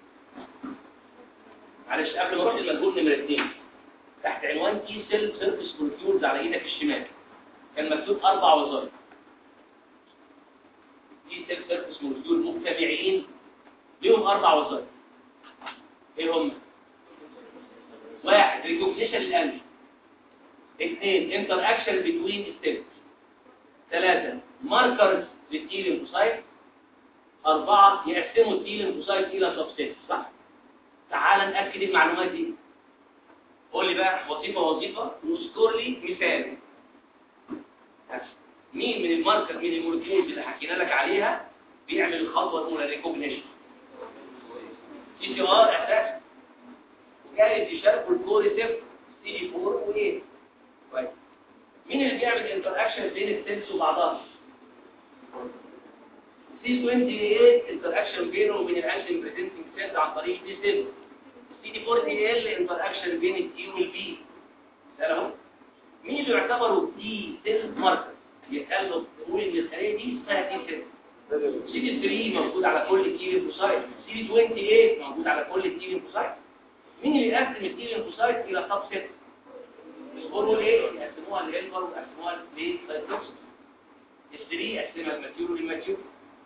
[SPEAKER 1] معلش قبل ما اروح للمجهول نمره 2 تحت عنوان تي سيل سيرفيس مولكيولز على ايدك الشمال كان مكتوب اربع وظائف تي سيل سيرفيس مولكيول مجتمعين ليهم اربع وظائف ايه هم واحد ريكوجنيشن للانجل اثنين انتر اكشن بتوين ستيبس ثلاثة ماركرز للتي ليمفوسايت أربعة يقسموا التي ليمفوسايت إلى سبسيت صح؟ تعال نأكد المعلومات دي قول لي بقى وظيفة وظيفة واذكر لي مثال مين من الماركر من المولكيولز اللي حكينا لك عليها بيعمل الخطوة الأولى ريكوجنيشن سي سي ار اساس وجايز يشاركوا الكوريسيف سي دي 4 وايه كويس مين اللي بيعمل انتر اكشن بين السيلز وبعضها سي 28 انتر اكشن بينه وبين الانجين بريزنتنج سيلز عن طريق دي سيلز سي دي 40 ال انتر اكشن بين التي والبي اهو مين اللي يعتبروا تي سيلز ماركر يتقال تقول ان الخليه دي اسمها تي سيلز سي دي 3 موجود على كل التي ليمفوسايت سي دي 28 موجود على كل التي ليمفوسايت مين اللي يقسم التي ليمفوسايت الى سب سيت يقولوا ايه يقسموها للهيلبر ويقسموها للسايتوكسين الثري يقسمها الماتيور للماتيور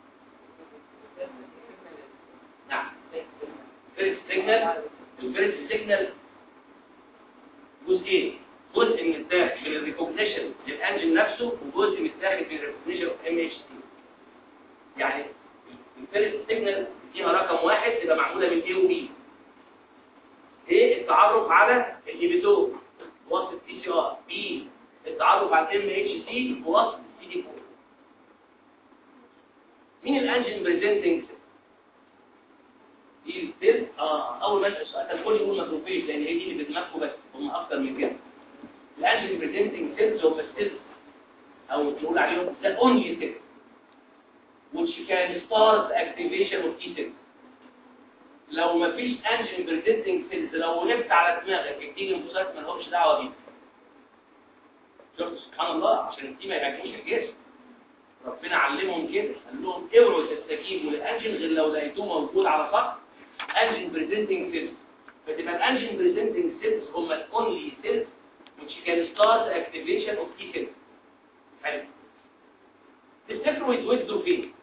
[SPEAKER 1] نعم فيرست سيجنال الفيرست سيجنال جزئين جزء من الداخل من الريكوجنيشن للانجل نفسه وجزء من الداخل من الريكوجنيشن اوف ام اتش تي يعني الفيرست سيجنال فيها رقم واحد تبقى معموله من اي وبي ايه التعرف على الانهبيتور بواسطه تي سي ار بي التعرف على الام اتش سي بواسطه سي دي 4 مين الانجين بريزنتنج دي السيل اه اول ما اسال السؤال الكل يقول ماكروفيج لان هي دي اللي في دماغكم بس هم اكتر من كده الانجين بريزنتنج سيلز هم السيلز او نقول عليهم ذا اونلي سيل which can start activation of T cells لو مفيش انجين بريزنتنج سيلز لو وقفت على دماغك التي ليمفوسايت ما لهمش دعوه بيه شفت سبحان الله عشان التي ما يهاجموش الجسم ربنا علمهم كده قال لهم اوعوا تستجيبوا للانجين غير لو لقيتوه موجود على سطح انجين بريزنتنج سيلز فتبقى الانجين بريزنتنج سيلز هم الاونلي سيلز which can start activation of T cells حلو تفتكروا يتوجدوا فين؟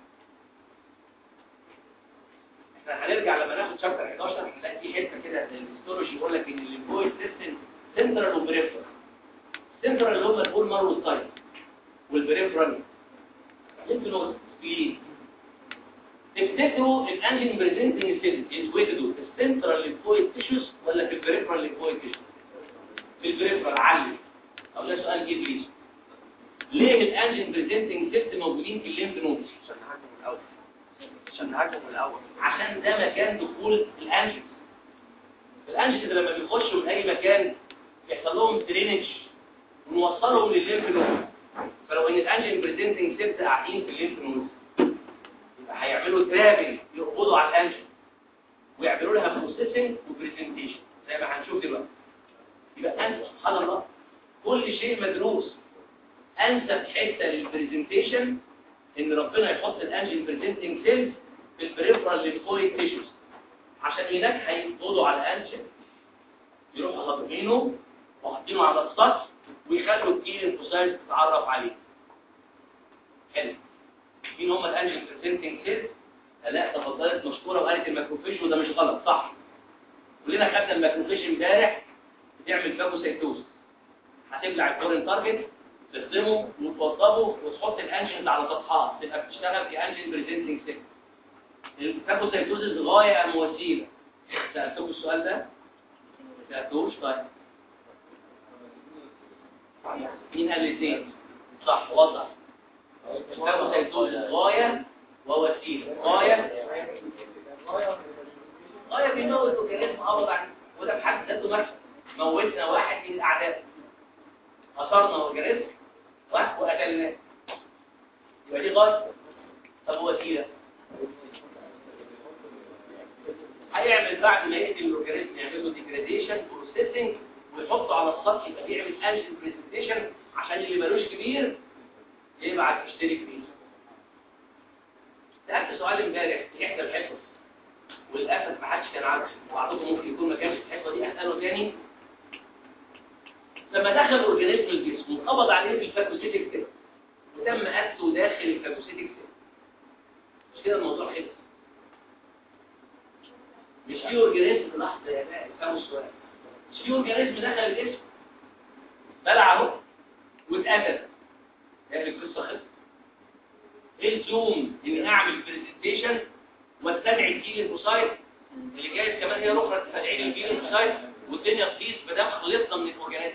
[SPEAKER 1] احنا هنرجع لما ناخد شابتر 11 هنلاقي في حته كده في الهيستولوجي يقول لك ان الليمفويد سيستم سنترال وبريفرال سنترال اللي هم البولمر والتايب والبريفرال انتوا نقطه بليز تفتكروا الانجين بريزنتنج سيل يتوجدوا في السنترال ليمفويد تيشوز ولا في البريفرال ليمفويد تيشوز؟ في البريفرال علم طب ده سؤال جه بليز ليه الانجين بريزنتنج سيل موجودين في الليمف نودز؟
[SPEAKER 2] عشان نهاجم الأول عشان نهاجم الأول
[SPEAKER 1] عشان ده مكان دخول الانجين الانجين لما بيخشوا من اي مكان بيحصل لهم درينج ونوصلهم للليمف نود فلو ان الانجين بريزنتنج سيلز قاعدين في الليمف نود يبقى هيعملوا ترابل يقبضوا على الانجين ويعملوا لها بروسيسنج وبرزنتيشن زي ما هنشوف دلوقتي يبقى انت سبحان الله كل شيء مدروس انسب حته للبرزنتيشن ان ربنا يحط الانجين بريزنتنج سيلز في البريفرال ليمفويد تيشوز عشان هناك هيقبضوا على الانجين يروحوا خاطفينه وحاطينه على السطح ويخلوا التيل الفوسايل تتعرف عليه حلو مين هم الانجين بريزنتنج سيلز لا تفضلت مشكوره وقالت الماكروفيج وده مش غلط صح كلنا خدنا الماكروفيج امبارح بتعمل فاجوسيتوز هتبلع الفورين تارجت تخدمه وتوظفه وتحط الانجين على سطحات تبقى بتشتغل في انجين بريزنتنج سيل الفاجوسيتوز غايه ام وسيله سالتكم السؤال ده ما سالتوش طيب مين قال الاثنين صح وضع الفاجوسيتوز غايه ووسيله غايه غايه بيموت وكان قبض عنه وده بحد ذاته مكسب موتنا واحد من الاعداء اثرنا اورجانيزم واحد وقتلناه يبقى دي غايه طب وسيله هيعمل بعد ما يقتل الاورجانيزم يعمل له ديجراديشن بروسيسنج ويحطه على السطح يبقى بيعمل انجن برزنتيشن عشان اللي ملوش كبير يبعت يشترك فيه سألت سؤال امبارح في احدى الحصص وللاسف ما حدش كان عارف وبعضكم ممكن يكون ما كانش في الحصه دي اساله تاني لما دخل اورجانيزم الجسم وقبض عليه بالفاجوسيتيك سيل وتم قتله داخل الفاجوسيتيك سيل مش كده الموضوع خلص مش في اورجانيزم لحظه يا بقى افهموا السؤال مش في اورجانيزم دخل الجسم بلع اهو واتقتل يعني القصه خلصت ايه الزوم ان اعمل برزنتيشن واستدعي الجيل المصايب اللي جايز كمان هي اخرى تستدعي لي الجيل المصايب والدنيا تقيس بدل خلصنا من الاورجانيزم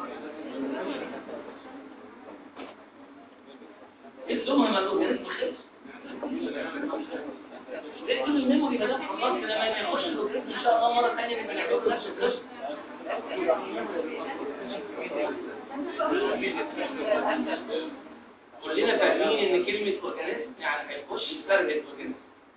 [SPEAKER 1] الزوم لما الاورجانيزم خلص لقيت الميموري بدل خلاص لما يخش الاورجانيزم ان شاء الله مره ثانيه نبقى نعمل نفس القصه كلنا فاهمين ان كلمه اورجانيزم يعني هيخش يفرق الاورجانيزم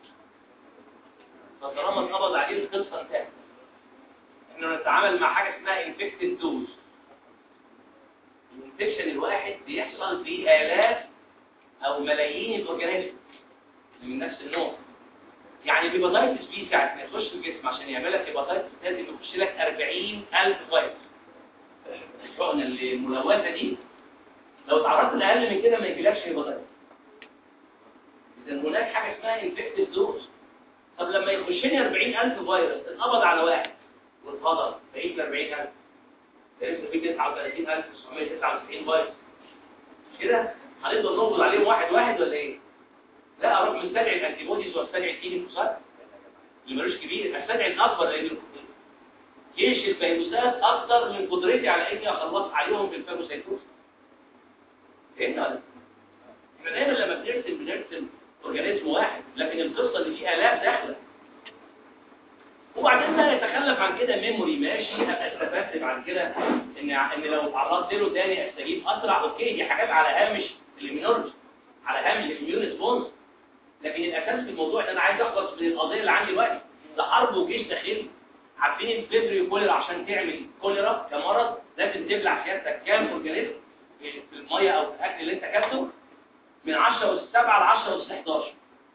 [SPEAKER 1] فطالما اتقبض عليه القصه انتهت احنا نتعامل مع حاجه اسمها انفكتد دوز الانفكشن الواحد بيحصل في الاف او ملايين الاورجانيزم من نفس النوع يعني الهيباتيتس بي ساعه ما يخش الجسم عشان يعمل لك هيباتيتس لازم يخش لك 40000 فيروس الحقنه اللي الملوثه دي لو تعرضت لاقل من كده ما يجيلكش هيباتيتس اذا هناك حاجه اسمها انفكتد دوز طب لما يخش لي 40000 فيروس اتقبض على واحد واتفضل بقيت ل 40000 ده لسه في 39999 فيروس مش كده هنفضل نقبض عليهم واحد واحد ولا ايه لا اروح مستدعي الانتي بوديز واستدعي التيجي المصاب اللي ملوش كبير استدعي الاكبر لان جيش الفيروسات اكتر من قدرتي على اني اخلص عليهم في الفاجوسيتوز فهمنا ولا احنا دايما لما بنرسم بنرسم اورجانيزم واحد لكن القصه اللي فيه الاف داخله وبعدين بقى يتخلف عن كده ميموري ماشي ابقى استفدت بعد كده ان ان لو اتعرضت له تاني استجيب اسرع اوكي دي حاجات على هامش الاميونولوجي على هامش الاميون ريسبونس لكن الاساس في الموضوع ان انا عايز اخلص من القضيه اللي عندي دلوقتي ده حرب وجيش داخلي عارفين الفيبريو كوليرا عشان تعمل كوليرا كمرض لازم تبلع سيادتك كام اورجانيزم في الميه او في الاكل اللي انت اكلته من 10 اس 7 ل 10 اس 11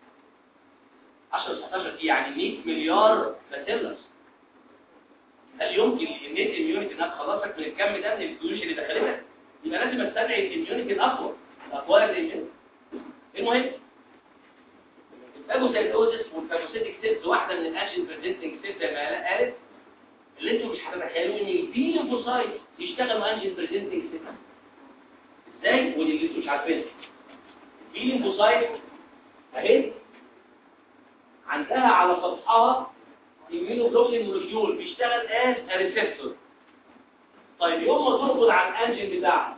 [SPEAKER 1] 10 اس 11 دي يعني 100 مليار باسيلس هل يمكن النت اميونيتي انها تخلصك من الكم ده من الفيوش اللي دخلتك يبقى لازم استدعي الاميونيتي الاقوى الاقوى الاميونيتي المهم الفاجوسايتوزس والفاجوسيتك سيلز واحده من الانجين بريزنتنج سيلز زي ما قالت اللي انتوا مش هتتخيلوا ان البي ليمفوسايت يشتغلوا انجين بريزنتنج سيلز ازاي ودي اللي انتوا مش عارفينها البي ليمفوسايت اهي عندها على سطحها immunoglobulin مولكيول بيشتغل as a receptor طيب يوم ما تربط على الانجين بتاعها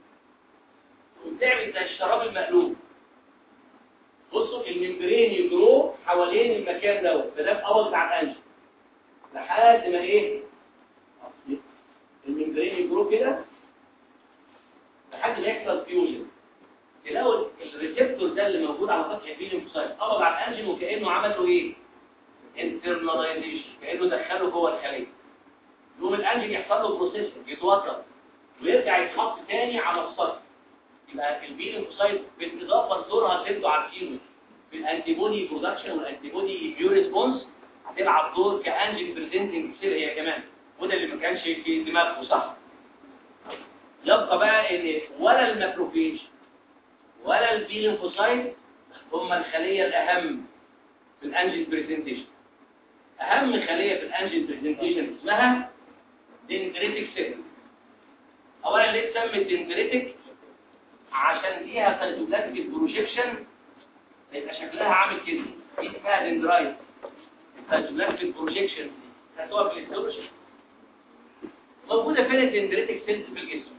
[SPEAKER 1] وتعمل زي الشراب المقلوب بصوا الممبرين يجرو حوالين المكان دوت فده في اول بتاع الانجين لحد ما ايه الممبرين يجرو كده لحد ما يحصل فيوجن تلاقوا الريسبتور ده اللي موجود على سطح الفيلينفوسايت قبض على الانجين وكانه عمل له ايه انترناليزيشن كانه دخله جوه الخليه يقوم الانجين يحصل له بروسيسنج يتوتر ويرجع يتحط تاني على السطح يبقى الفيلينفوسايت بالاضافه لدورها تبدو عارفينه في الانتي بودي برودكشن والانتي بودي اميون ريسبونس هتلعب دور كانجين بريزنتنج سيل هي كمان وده اللي ما كانش في دماغه صح يبقى بقى ان ولا الماكروفيج ولا البي ليمفوسايت هم الخليه الاهم في الانجين بريزنتيشن اهم خليه في الانجين بريزنتيشن اسمها دندريتك سيل اولا ليه اتسمت دندريتك عشان ليها سيتوبلازميك بروجيكشن يبقى شكلها عامل كده دي اسمها دندرايت سيتوبلازميك بروجيكشن هتقف في الاستورج موجوده فين الدندريتك سيلز في الجسم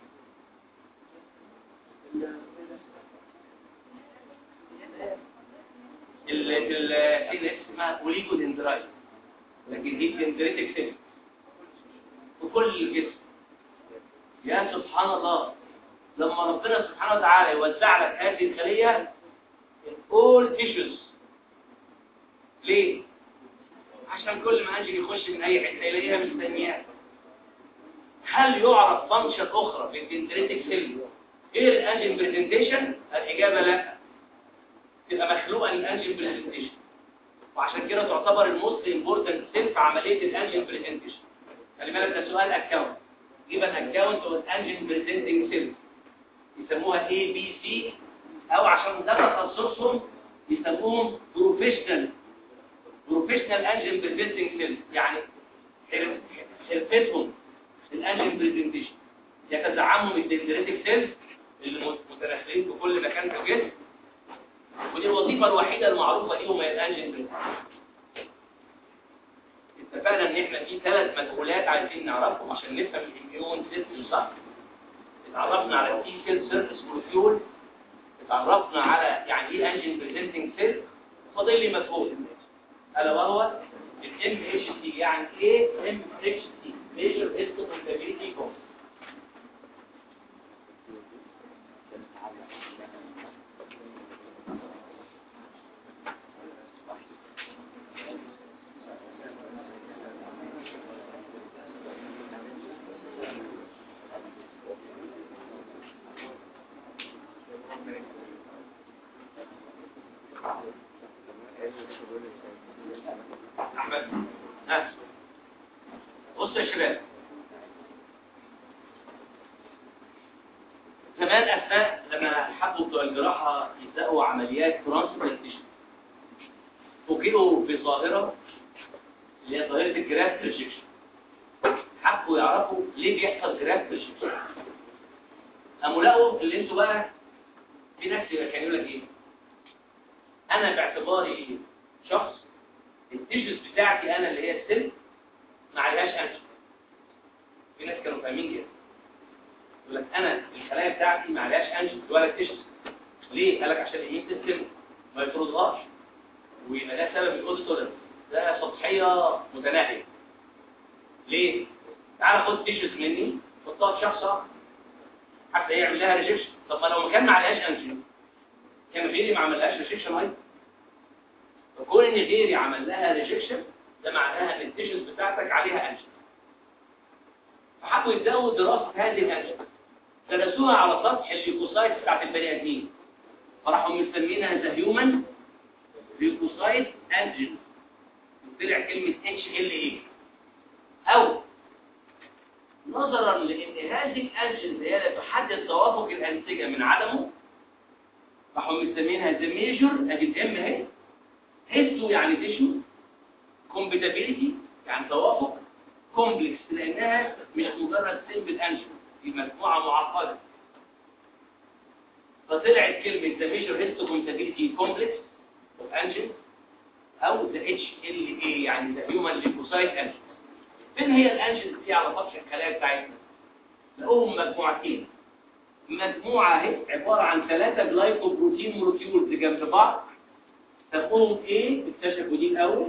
[SPEAKER 1] ال ال اللي اسمها اوليجو دندرايت لكن دي دندريتك سيل في كل الجسم يا سبحان الله لما ربنا سبحانه وتعالى يوزع لك هذه الخليه all tissues ليه؟ عشان كل ما انجل يخش من اي حته يلاقيها مستنياه هل يعرف فانكشن اخرى في الدندريتك سيل غير الانجل برزنتيشن الاجابه لا تبقى مخلوقه للانجل برزنتيشن وعشان كده تعتبر الموست امبورتنت سيل في عمليه الانجل برزنتيشن خلي بالك ده سؤال اكونت جيب ان اكونت اوف انجل برزنتنج سيل يسموها اي بي سي او عشان ده تخصصهم يسموهم بروفيشنال بروفيشنال انجل برزنتنج سيل يعني حرفتهم الانجل برزنتيشن يتزعمهم الدندريتك سيلز اللي متناثرين في كل مكان في الجسم ودي الوظيفه الوحيده المعروفه ليهم هي الانجل برزنتيشن اتفقنا ان احنا في ثلاث مدخولات عايزين نعرفهم عشان نفهم الاميون سيستم صح اتعرفنا على التي سيل سيرفيس مولكيول اتعرفنا على يعني ايه انجين بريزنتنج سيل فاضل لي مفهوم الا وهو الام اتش تي يعني ايه ام اتش تي ميجر هيستوكومبابيلتي كوم احمد ها بص يا شباب زمان اثناء لما حبوا بتوع الجراحه يبداوا عمليات ترانسبلانتيشن فوجئوا بظاهره اللي هي ظاهره الجرافت ريجكشن حبوا يعرفوا ليه بيحصل جرافت ريجكشن قاموا لقوا اللي انتوا بقى في ناس يبقى كان يقول لك ايه انا باعتباري شخص التيشوز بتاعتي انا اللي هي السل ما عليهاش انجل في ناس كانوا فاهمين كده يقول لك انا الخلايا بتاعتي ما عليهاش انجل ولا التيشوز ليه قال لك عشان الايمين سيستم ما يفرضهاش ويبقى ده سبب الاوستولر ده سطحيه متناهيه ليه تعال خد تيشوز مني حطها في شخص اخر حتى يعمل لها ريجكشن طب ما لو ما كان ما عليهاش انجل كان في اللي ما عملهاش ريجكشن ايضا فكون ان غيري عمل لها ريجكشن ده معناها ان التيشنز بتاعتك عليها انجن فحبوا يبداوا دراسه هذه الانجن درسوها على سطح الليكوسايت بتاعت البني ادمين فراحوا مسمينها ذا هيومن ليكوسايت انجن طلع كلمه اتش ال اي او نظرا لان هذه الانجن هي اللي تحدد توافق الانسجه من عدمه راحوا مسمينها ذا ميجور ادي الام اهي هيستو يعني تيشو كومبيتابيليتي يعني توافق كومبلكس لانها مش مجرد سيمبل انجن دي مجموعه معقده فطلعت كلمه ذا ميجور هيستو كومبيتابيليتي كومبلكس اوف انجن او ذا اتش ال اي يعني ذا هيومن ليكوسايت انجن فين هي الانجن دي على سطح الخلايا بتاعتنا لقوهم مجموعتين مجموعه اهي عباره عن ثلاثه جلايكوبروتين مولكيولز جنب بعض تقوم ايه اكتشفوا دي الاول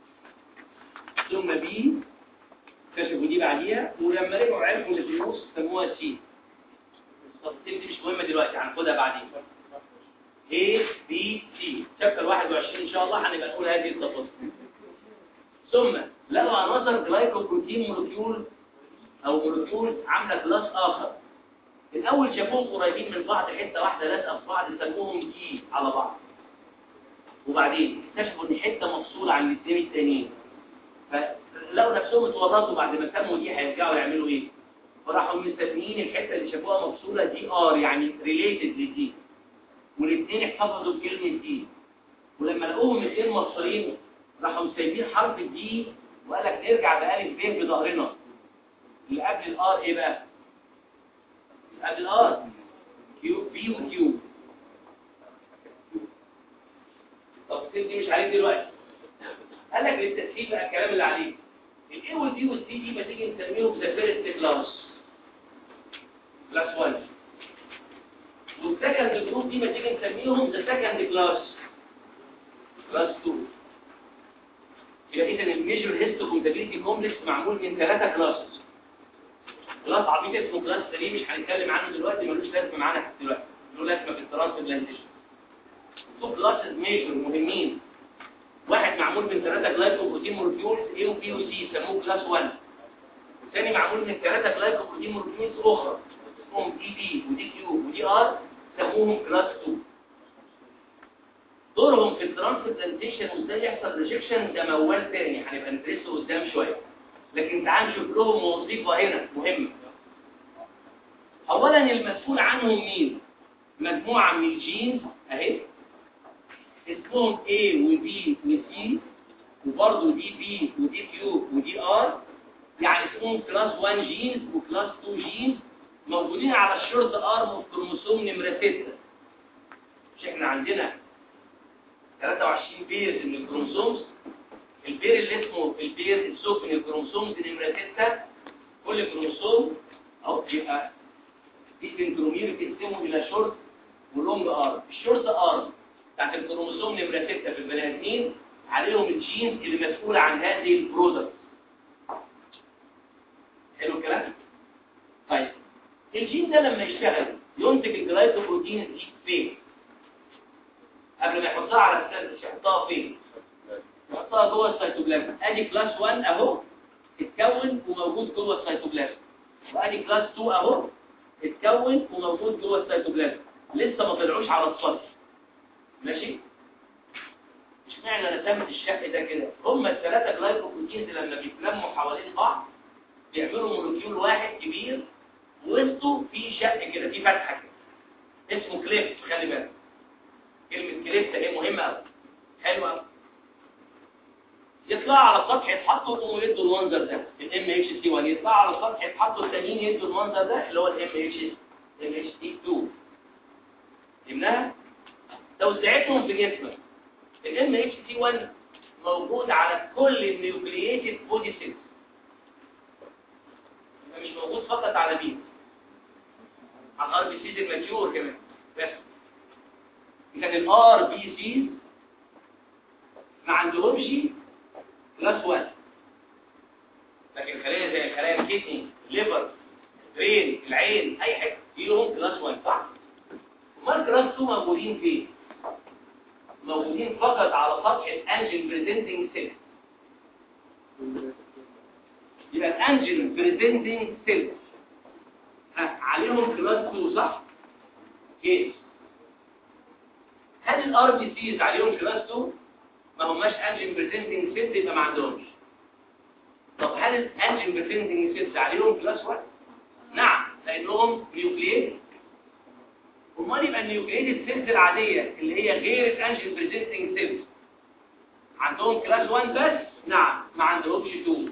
[SPEAKER 1] ثم بي اكتشفوا دي بعديها ولما رجعوا عرفوا اللي في النص سموها سي التفاصيل دي مش مهمه دلوقتي هناخدها بعدين A B C شابتر 21 ان شاء الله هنبقى نقول هذه التفاصيل ثم لقوا عناصر جلايكوبروتين مولكيول او مولكيول عامله كلاس اخر الاول شافوهم قريبين من بعض حته واحده لازقه في بعض سموهم دي على بعض وبعدين اكتشفوا ان حته مفصوله عن الاثنين التانيين فلو نفسهم اتورطوا بعد ما سموا دي هيرجعوا يعملوا ايه فراحوا مسميين الحته اللي شافوها مفصوله دي ار يعني ريليتد لدي والاثنين احتفظوا بكلمه دي ولما لقوهم الاثنين مفصولين راحوا مسايبين حرف الدي وقال لك نرجع بألف ب بظهرنا اللي قبل الار ايه بقى اللي قبل الار كيو بي وكيو التفاصيل دي مش عليك دلوقتي قال لك للتسهيل بقى الكلام اللي عليه الاي والبي والسي دي ما تيجي نسميهم ذا فيرست كلاس كلاس 1 والسكند جروب دي ما تيجي نسميهم ذا سكند كلاس كلاس 2 يبقى اذا الميجر هيستو كومباتيبيليتي كومبلكس معمول من ثلاثه كلاسز كلاس عبيط اسمه كلاس 3 مش هنتكلم عنه دلوقتي ملوش لازمه معانا حتى دلوقتي له لازمه في الترانسبلانتيشن تو كلاسز ميجر مهمين واحد معمول من ثلاثه جلايكوبروتين مولكيولز A و B و C يسموه كلاس 1 والثاني معمول من ثلاثه جلايكوبروتين مولكيولز اخرى اسمهم دي بي ودي كيو ودي ار يسموهم كلاس 2 دورهم في الترانسبلانتيشن وازاي يحصل ريجكشن ده موال تاني هنبقى ندرسه قدام شويه لكن تعال نشوف لهم وظيفه هنا مهمه اولا المسؤول عنهم مين مجموعه من الجينز اهي اسمهم A و B و C وبرضه دي B ودي Q ودي R يعني اسمهم كلاس 1 جينز وكلاس 2 جينز موجودين على الشورت ارم في كروموسوم نمره 6 مش احنا عندنا 23 بير من الكروموسومز البير اللي اسمه البير السفلي الكروموسومز نمره 6 كل كروموسوم او يبقى دي سنترومير بتقسمه الى شورت ولونج ارم الشورت ارم بتاعت الكروموسوم نمره 6 في البني ادمين عليهم الجينز اللي مسؤوله عن هذه البرودكت حلو الكلام طيب الجين ده لما يشتغل ينتج الجلايكوبروتين دي فين قبل ما يحطها على السيل يحطها فين يحطها جوه السيتوبلازم ادي كلاس 1 اهو اتكون وموجود جوه السيتوبلازم وادي كلاس 2 اهو اتكون وموجود جوه السيتوبلازم لسه ما طلعوش على السطح ماشي اشمعنى رسمت الشق ده كده هم الثلاثه جلايكوبروتينز لما بيتلموا حوالين بعض بيعملوا مولكيول واحد كبير وسطه في شق كده في فتحه كده اسمه كليفت خلي بالك كلمه كليفت اهي مهمه قوي حلوه قوي يطلعوا على السطح يتحطوا ويقوموا يدوا المنظر ده الام اتش سي 1 يطلعوا على السطح يتحطوا التانيين يدوا المنظر ده اللي هو الام اتش ام اتش سي 2 فهمناها توزيعتهم في جسمك الام اتش سي 1 موجود على كل النيوكلييتد بودي سيلز مش موجود فقط على مين على الار بي سيز الماتيور كمان بس كان الار بي سيز ما عندهمش كلاس 1 لكن خلايا زي خلايا الكدني ليفر برين العين اي حاجه في لهم كلاس 1 صح امال كلاس 2 موجودين فين موجود موجودين فقط على سطح الانجين بريزنتنج سيل يبقى الانجين بريزنتنج سيل عليهم كلاس 2 صح؟ كيس هل الار بي سيز عليهم كلاس 2 ما هماش انجين بريزنتنج سيلز يبقى ما عندهمش طب هل الانجين بريزنتنج سيلز عليهم كلاس 1 نعم لانهم نيوكليد امال يبقى النيوكليد سيلز العاديه اللي هي غير الانجين بريزنتنج سيلز عندهم كلاس 1 بس نعم ما عندهمش 2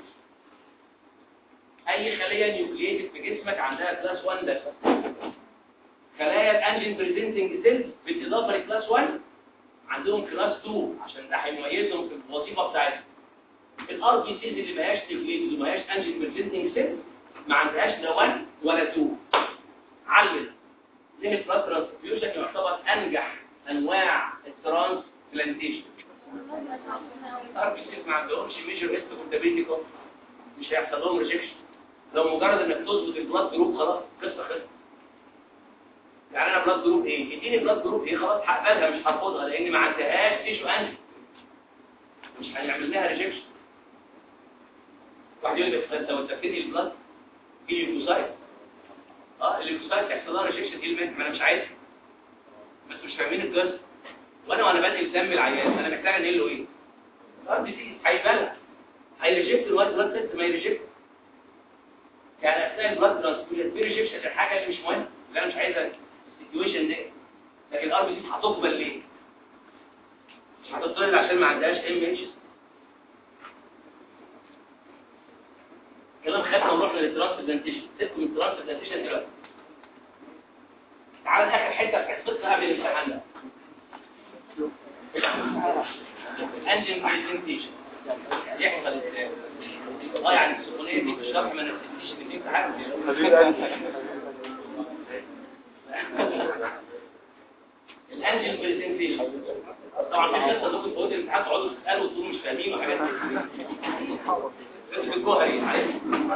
[SPEAKER 1] اي خليه نيوكليد في جسمك عندها كلاس 1 بس خلايا الانجين بريزنتنج سيلز بالاضافه لكلاس 1 عندهم كلاس 2 عشان ده هيميزهم في الوظيفه بتاعتهم الار بي سيلز اللي ما هياش نيوكليد وما هياش انجين بريزنتنج سيلز ما عندهاش لا 1 ولا 2 علم ليميت بلاد ترانسفيوجن يعتبر انجح انواع الترانسبلانتيشن الار بي سيلز ما عندهمش ميجر هيست كونتابيلتي مش هيحصل لهم ريجكشن لو مجرد انك تظبط البلاد جروب خلاص قصه خلصت يعني انا بلاد جروب ايه اديني بلاد جروب ايه خلاص هقبلها مش هرفضها لان ما عندهاش تيشو انت مش هنعمل لها ريجكشن واحد يقول لك انت لو تفكرني البلاد في ليوكوسايت اه الليوكوسايت يحصل لها ريجكشن دي المنت ما انا مش عايزها بس مش فاهمين القصه وانا وانا بنقل دم العيان انا محتاج انقل له ايه اه دي هيبالها هيريجكت الواد بلاد تيست ما يريجكت يعني اثناء البلاد ترانسفيوجن في ريجكشن الحاجه اللي مش مهمه اللي انا مش عايزها السيتويشن دي لكن الار بي سي هتقبل ليه مش هتطلع عشان ما عندهاش ام اتش كلام خدنا ونروح للترانسبلانتيشن سيبكم من الترانسبلانتيشن دلوقتي تعال اخر حته في حصتنا قبل الامتحان ده انجن بريزنتيشن يحصل ازاي اه يعني السخونيه دي في الشرح ما نسيتش ان في امتحان الانجل بريزنتيشن طبعا في قصه دكتور فوت الامتحان تقعدوا تسالوا وتقولوا مش فاهمين وحاجات كده الجوهري عارف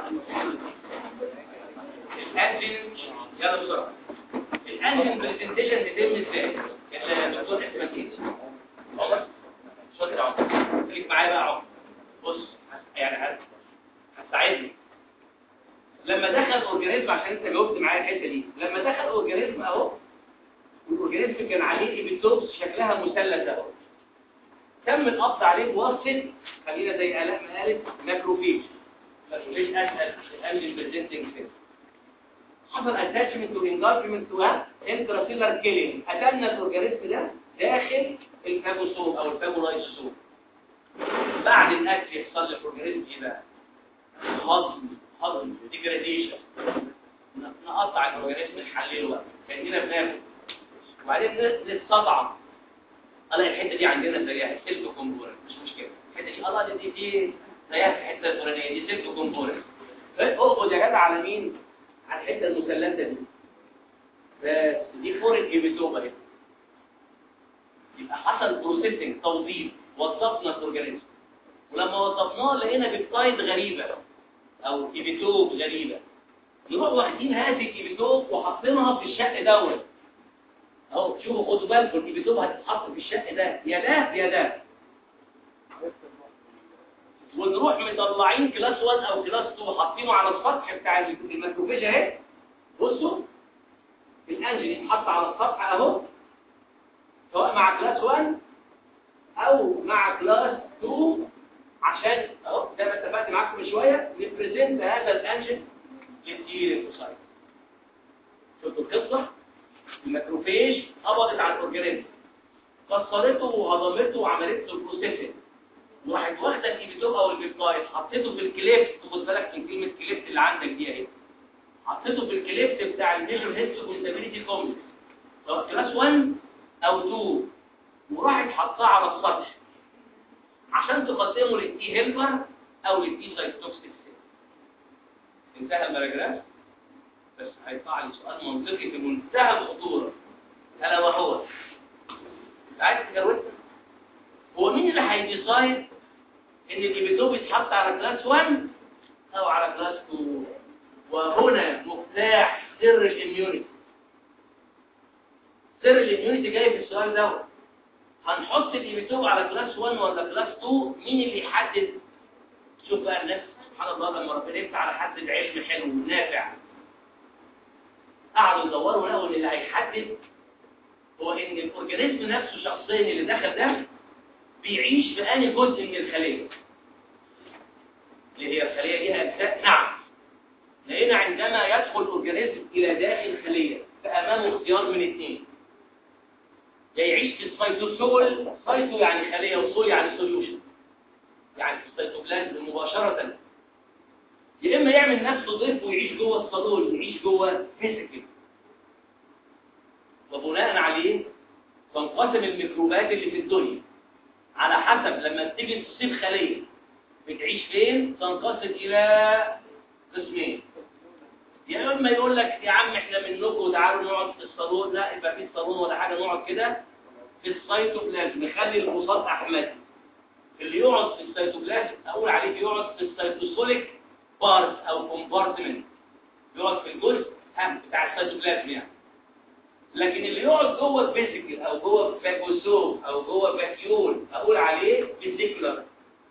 [SPEAKER 1] الانجل يلا بسرعه الانجل بريزنتيشن بيتم ازاي يا دكتور اسمك عمر شاطر يا عمر خليك معايا بقى يا عمر بص يعني هتساعدني لما دخل اورجانيزم عشان انت جاوبت معايا الحته دي لما دخل اورجانيزم اهو والاورجانيزم كان عليه ايبيتوبس شكلها مثلث اهو تم القبض عليه بواسطه خلينا زي الاء ما قالت ماكروفيج ماكروفيج اسهل الانجل بريزنتنج سيل حصل اتاتشمنت وانجارجمنت وانتراسيلر كيلينج قتلنا الاورجانيزم ده داخل الفاجوسوم او الفاجولايسوسوم بعد الاكل يحصل لك اورجانيزم ايه بقى هضم هضم ديجراديشن نقطع الاورجانيزم نحلله بقى كاننا بناكل وبعدين نستطعم الاقي الحته دي عندنا زيها سيلف كومبوننت مش مشكله الحته دي الله دي دي زيها في الحته الفلانيه دي سيلف كومبوننت اقعد يا جدع على مين على الحته المثلثه دي بس دي فورين ايبيتوما اهي يبقى حصل بروسيسنج توظيف وظفنا الاورجانيزم ولما وظفناه لقينا بيبتايد غريبه او ايبيتوب غريبه نروح واخدين هذه الايبيتوب وحاطينها في الشق دوت اهو شوفوا خدوا بالكم الايبيتوب هتتحط في الشق ده يا ده يا ده ونروح مطلعين كلاس 1 او كلاس 2 حاطينه على السطح بتاع الماكروفيج اهي بصوا الانجل يتحط على السطح اهو سواء مع كلاس 1 او مع كلاس 2 عشان اهو زي ما اتفقت معاكم من شويه نبريزنت هذا الانجل للدي ليمفوسايت شفتوا القصه الماكروفيج قبضت على الاورجانيزم كسرته وهضمته وعملت له بروسيسنج وراحت واخده الايبيتوب او البيبتايد حطيته في الكليفت خد بالك من كلمه كليفت اللي عندك دي اهي حطيته في الكليفت بتاع الميجر هيست كونتابيلتي كومبلكس سواء كلاس 1 او 2 وراحت حطاه على السطح عشان تقسمه للتي هيلبر او للتي سايتوكسيك انتهى الباراجراف بس هيطلع لي سؤال منطقي في منتهى الخطوره الا وهو عايز تجاوبني هو مين اللي هيديسايد ان الايبيتوب يتحط على كلاس 1 او على كلاس 2 وهنا مفتاح سر الاميونيتي سر الاميونيتي جاي في السؤال دوت هنحط الإيميتوب على كلاس 1 ولا كلاس 2 مين اللي يحدد شوف بقى الناس سبحان الله لما ربنا يفتح على حد بعلم حلو ونافع قعدوا يدوروا لقوا ان اللي هيحدد هو ان الاورجانيزم نفسه شخصيا اللي دخل ده بيعيش في انهي جزء من الخليه اللي هي الخليه ليها اجزاء نعم لقينا عندما يدخل الاورجانيزم الى داخل الخليه فامامه اختيار من اثنين يا يعيش في السيتوسول سايتو يعني خليه وسول يعني سوليوشن يعني في السيتوبلازم مباشره يا اما يعمل نفسه ضيف ويعيش جوه الصالون يعيش جوه فيزيكال وبناء عليه تنقسم الميكروبات اللي في الدنيا على حسب لما تيجي تصيب خليه بتعيش فين تنقسم الى قسمين يا اما يقول لك يا عم احنا منكم تعالوا نقعد في الصالون لا يبقى في الصالون ولا حاجه نقعد كده في السيتوبلازم نخلي البساط احمدي اللي يقعد في السيتوبلازم اقول عليه بيقعد في السيتوسوليك بارت او كومبارتمنت يقعد في الجزء بتاع السيتوبلازم يعني لكن اللي يقعد جوه الفيزيكال او جوه فاكوسوم او جوه فاكيول اقول عليه فيزيكولار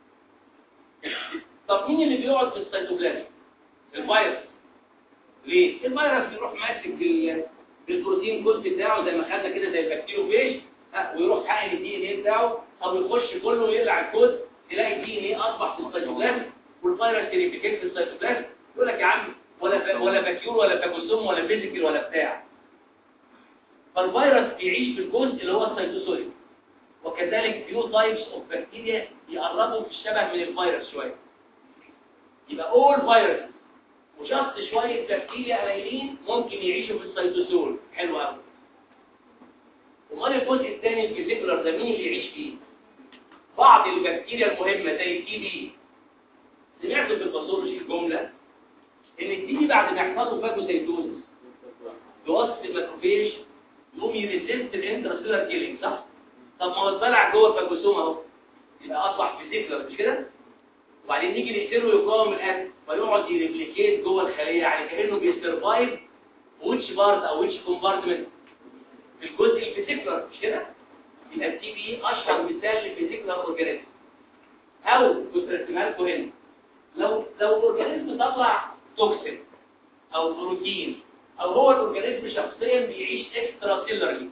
[SPEAKER 1] طب مين اللي بيقعد في السيتوبلازم الفيروس ليه الفيروس بيروح ماسك البروتين كود بتاعه زي ما خدنا كده زي البكتيريوفيج ويروح حقن الدي ان ايه بتاعه او يخش كله ويقلع الكود تلاقي الدي ان ايه اصبح في السيتوبلازم والفيروس تريبيكيت في السيتوبلازم يقول لك يا عم ولا ولا فاكيول ولا فاكوسوم ولا فيزيكال ولا بتاع فالفيروس بيعيش في الجزء اللي هو السيتوسوليك وكذلك فيو تايبس اوف بكتيريا يقربوا في الشبه من الفيروس شويه يبقى اول فيروس وشخص شويه بكتيريا قليلين ممكن يعيشوا في السيتوسول حلو قوي امال الجزء الثاني الفيزيكولار ده مين اللي يعيش فيه بعض البكتيريا المهمه زي التي بي سمعت في الباثولوجي الجمله ان التي بي بعد ما يحصل له فاجوسيتوز بواسطه الماكروفيج يقوم يريزيست الانترسيلر كيلينج صح طب ما هو اتبلع جوه الفاجوسوم اهو يبقى اصبح فيزيكولار مش كده وبعدين نيجي نقتله يقاوم الاكل فيقعد يريبليكيت جوه الخليه يعني كانه بيسرفايف ويتش بارت او ويتش كومبارتمنت في الجزء الفيزيكولار مش كده يبقى التي بي اشهر مثال للفيزيكولار اورجانيزم او كنت رسمها لكم هنا لو لو الاورجانيزم طلع توكسين او بروتين او هو الاورجانيزم شخصيا بيعيش اكسترا سيلرلي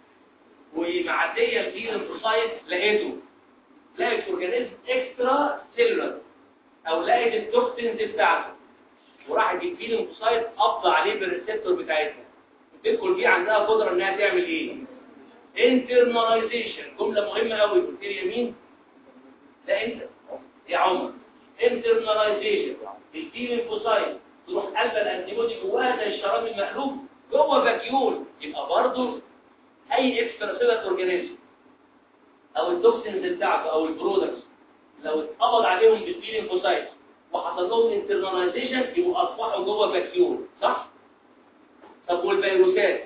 [SPEAKER 1] ومعديه في الانفصايت لقيته لقيت اورجانيزم اكسترا سيلولر او لقيت التوكسينز بتاعته وراح تجيب فيه الانفصايت قبض عليه بالريسبتور بتاعتها تدخل دي عندها قدره انها تعمل ايه انترناليزيشن جمله مهمه قوي قلت لي يمين ده انت يا عمر انترناليزيشن الدي الانفصايت تروح قلب الانتيبودي جواها زي الشراب المقلوب جوه فاكيول يبقى برضه اي اكسترا سيلر اورجانيزم او التوكسينز بتاعته او البرودكتس لو اتقبض عليهم بالفيلينفوسايت وحصل لهم انترناليزيشن يبقوا اصبحوا جوه فاكيول صح طب والفيروسات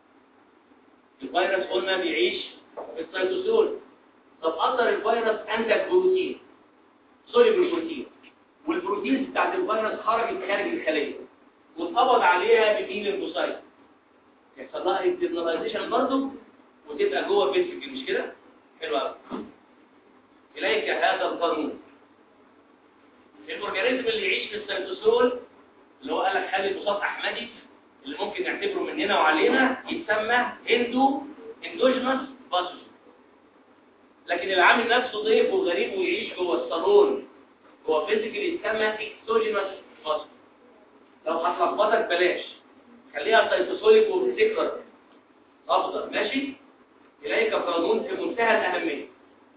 [SPEAKER 1] الفيروس قلنا بيعيش في السيتوسول طب اثر الفيروس انتج بروتين سوليبل بروتين والبروتين بتاعت الفيروس خرجت خارج الخليه واتقبض عليها بالفيلينفوسايت يحصل لها انترناليزيشن برضه وتبقى جوه فيسيكل مش كده حلو قوي اليك هذا القانون الاورجانيزم اللي يعيش في السيتوسول اللي هو قال لك خلي البساط احمدي اللي ممكن نعتبره من هنا وعلينا يتسمى اندو اندوجينوس باسوس لكن العامل نفسه ضيف وغريب ويعيش جوه الصالون جوه فيزيكال يتسمى اكسوجينوس باسوس لو هتلخبطك بلاش خليها سيتوسوليك وفيزيكال افضل ماشي إليك قانون في منتهى الأهمية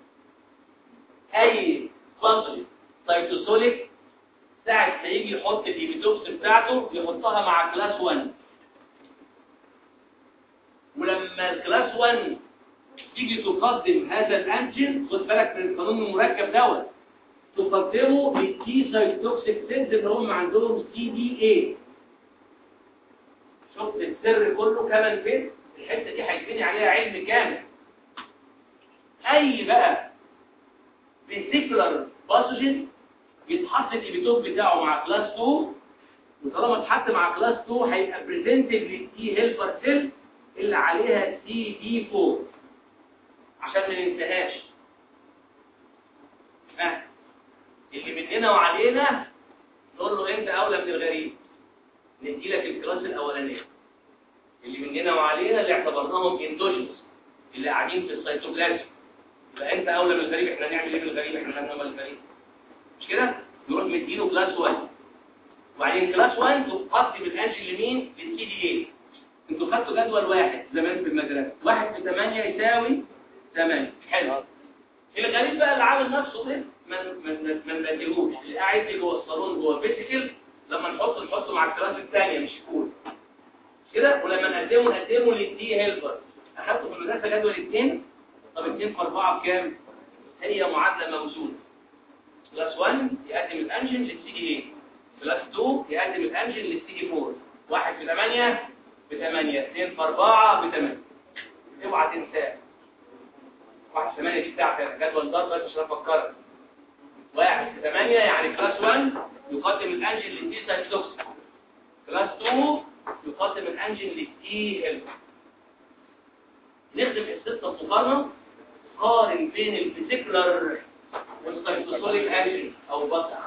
[SPEAKER 1] أي فصل سيتوسوليك ساعة ما يجي يحط الإيبيتوكس بتاعته يحطها مع كلاس 1 ولما الكلاس 1 تيجي تقدم هذا الأنجين خد بالك من القانون المركب دوت تقدمه للتي سيتوكسيك سيلز اللي هم عندهم سي دي اي شفت السر كله كمان فين الحته دي هيتبني عليها علم كامل اي بقى فيزيكولار باثوجين يتحط الابيتوب بتاعه مع كلاس 2 وطالما اتحط مع كلاس 2 هيبقى بريزنتد للتي هيلبر سيل اللي عليها سي دي 4 عشان ما ننساهاش ها اللي مننا وعلينا نقول له انت اولى من الغريب ندي لك الكلاس الاولانيه اللي مننا وعلينا اللي اعتبرناهم اندوجنس اللي قاعدين في السيتوبلازم يبقى انت اولى من الغريب احنا نعمل ايه بالغريب احنا مالنا مال الغريب مش كده نروح مديله كلاس 1 وبعدين كلاس 1 تقدم الانجل لمين للسي دي اي انتوا خدتوا جدول واحد زمان في المدرسه واحد في 8 يساوي 8 حلو الغريب بقى اللي عامل نفسه ده ما ما ما نبدلهوش اللي قاعد لي جوه الصالون جوه فيزيكال لما نحطه نحطه مع الكلاس الثانيه مش كول كده ولما نقدمه نقدمه للدي هيلبر اخدته في المدرسه جدول اثنين طب اثنين في اربعه بكام؟ هي معادله موزونه كلاس 1 يقدم الانجن للسي دي اي كلاس 2 يقدم الانجن للسي دي 4 واحد في 8 ب 8 2 في 4 ب 8 اوعى تنساه واحد في 8 دي بتاعت جدول ضرب مش هفكرك واحد في 8 يعني كلاس 1 يقدم الانجن للدي سايكلوكس كلاس 2 يقدم الانجن للدي هيلب نخدم الستة المقارنة قارن بين الفيزيكولار والسايكوسوليك انجن او بطع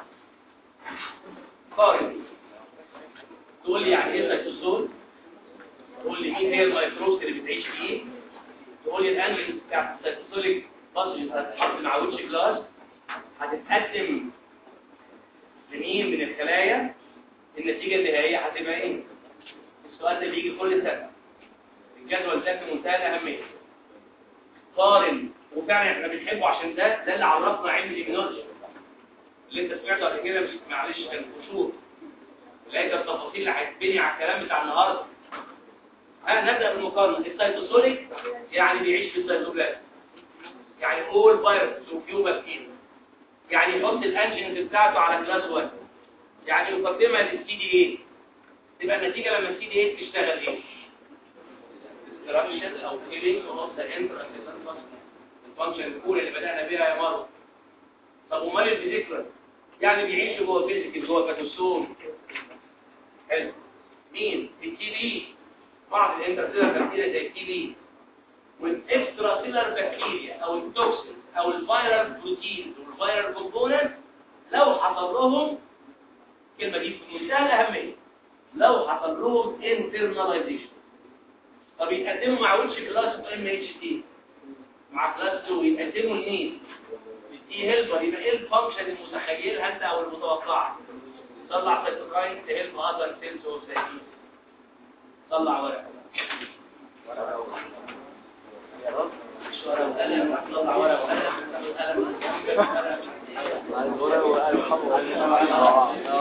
[SPEAKER 1] قارن تقول لي يعني ايه سايكوسول تقول لي مين هي المايكروس اللي بتعيش فيه تقول لي الانجن بتاع السايكوسوليك بادجت هتتحط مع ويتش كلاس هتتقدم لمين من الخلايا النتيجة النهائية هتبقى ايه السؤال ده بيجي كل سنة الجدول ده في منتهى الأهمية قارن وفعلا احنا بنحبه عشان ده ده اللي عرفنا علم الإيمينولوجي اللي انت سمعته قبل كده مش معلش كان قشور لقيت التفاصيل اللي هتبني على الكلام بتاع النهارده ها نبدأ بالمقارنة السيتوسوليك يعني بيعيش في السيتوبلازم يعني اول فيروس وفيو بكتيريا يعني يحط الانجنز بتاعته على كلاس 1 يعني يقدمها للسي دي اي تبقى النتيجة لما السي دي اي تشتغل ايه destruction او killing of the intracellular function الفانكشن الاولى اللي بدأنا بيها يا مرة طب امال الفيزيكولار يعني بيعيش جوه فيزيكال جوه فاتوسوم حلو مين التي بي بعض الانترسيلر بكتيريا زي التي بي والاكسترا سيلر بكتيريا او التوكسين او الفيرال بروتين والفيرال كومبوننت لو حصل لهم الكلمه دي في منتهى الاهميه لو حصل لهم انترناليزيشن طب يتقدموا مع ويتش كلاس ام اتش تي مع كلاس 2 يتقدموا لمين التي هيلبر يبقى ايه الفانكشن المتخيلها انت او المتوقعه طلع سيتوكاين تهيلب اذر سيلز اوف ذا طلع ورقه يا رب مش ورقه وقلم طلع ورقه وقلم
[SPEAKER 2] الورقة والقلم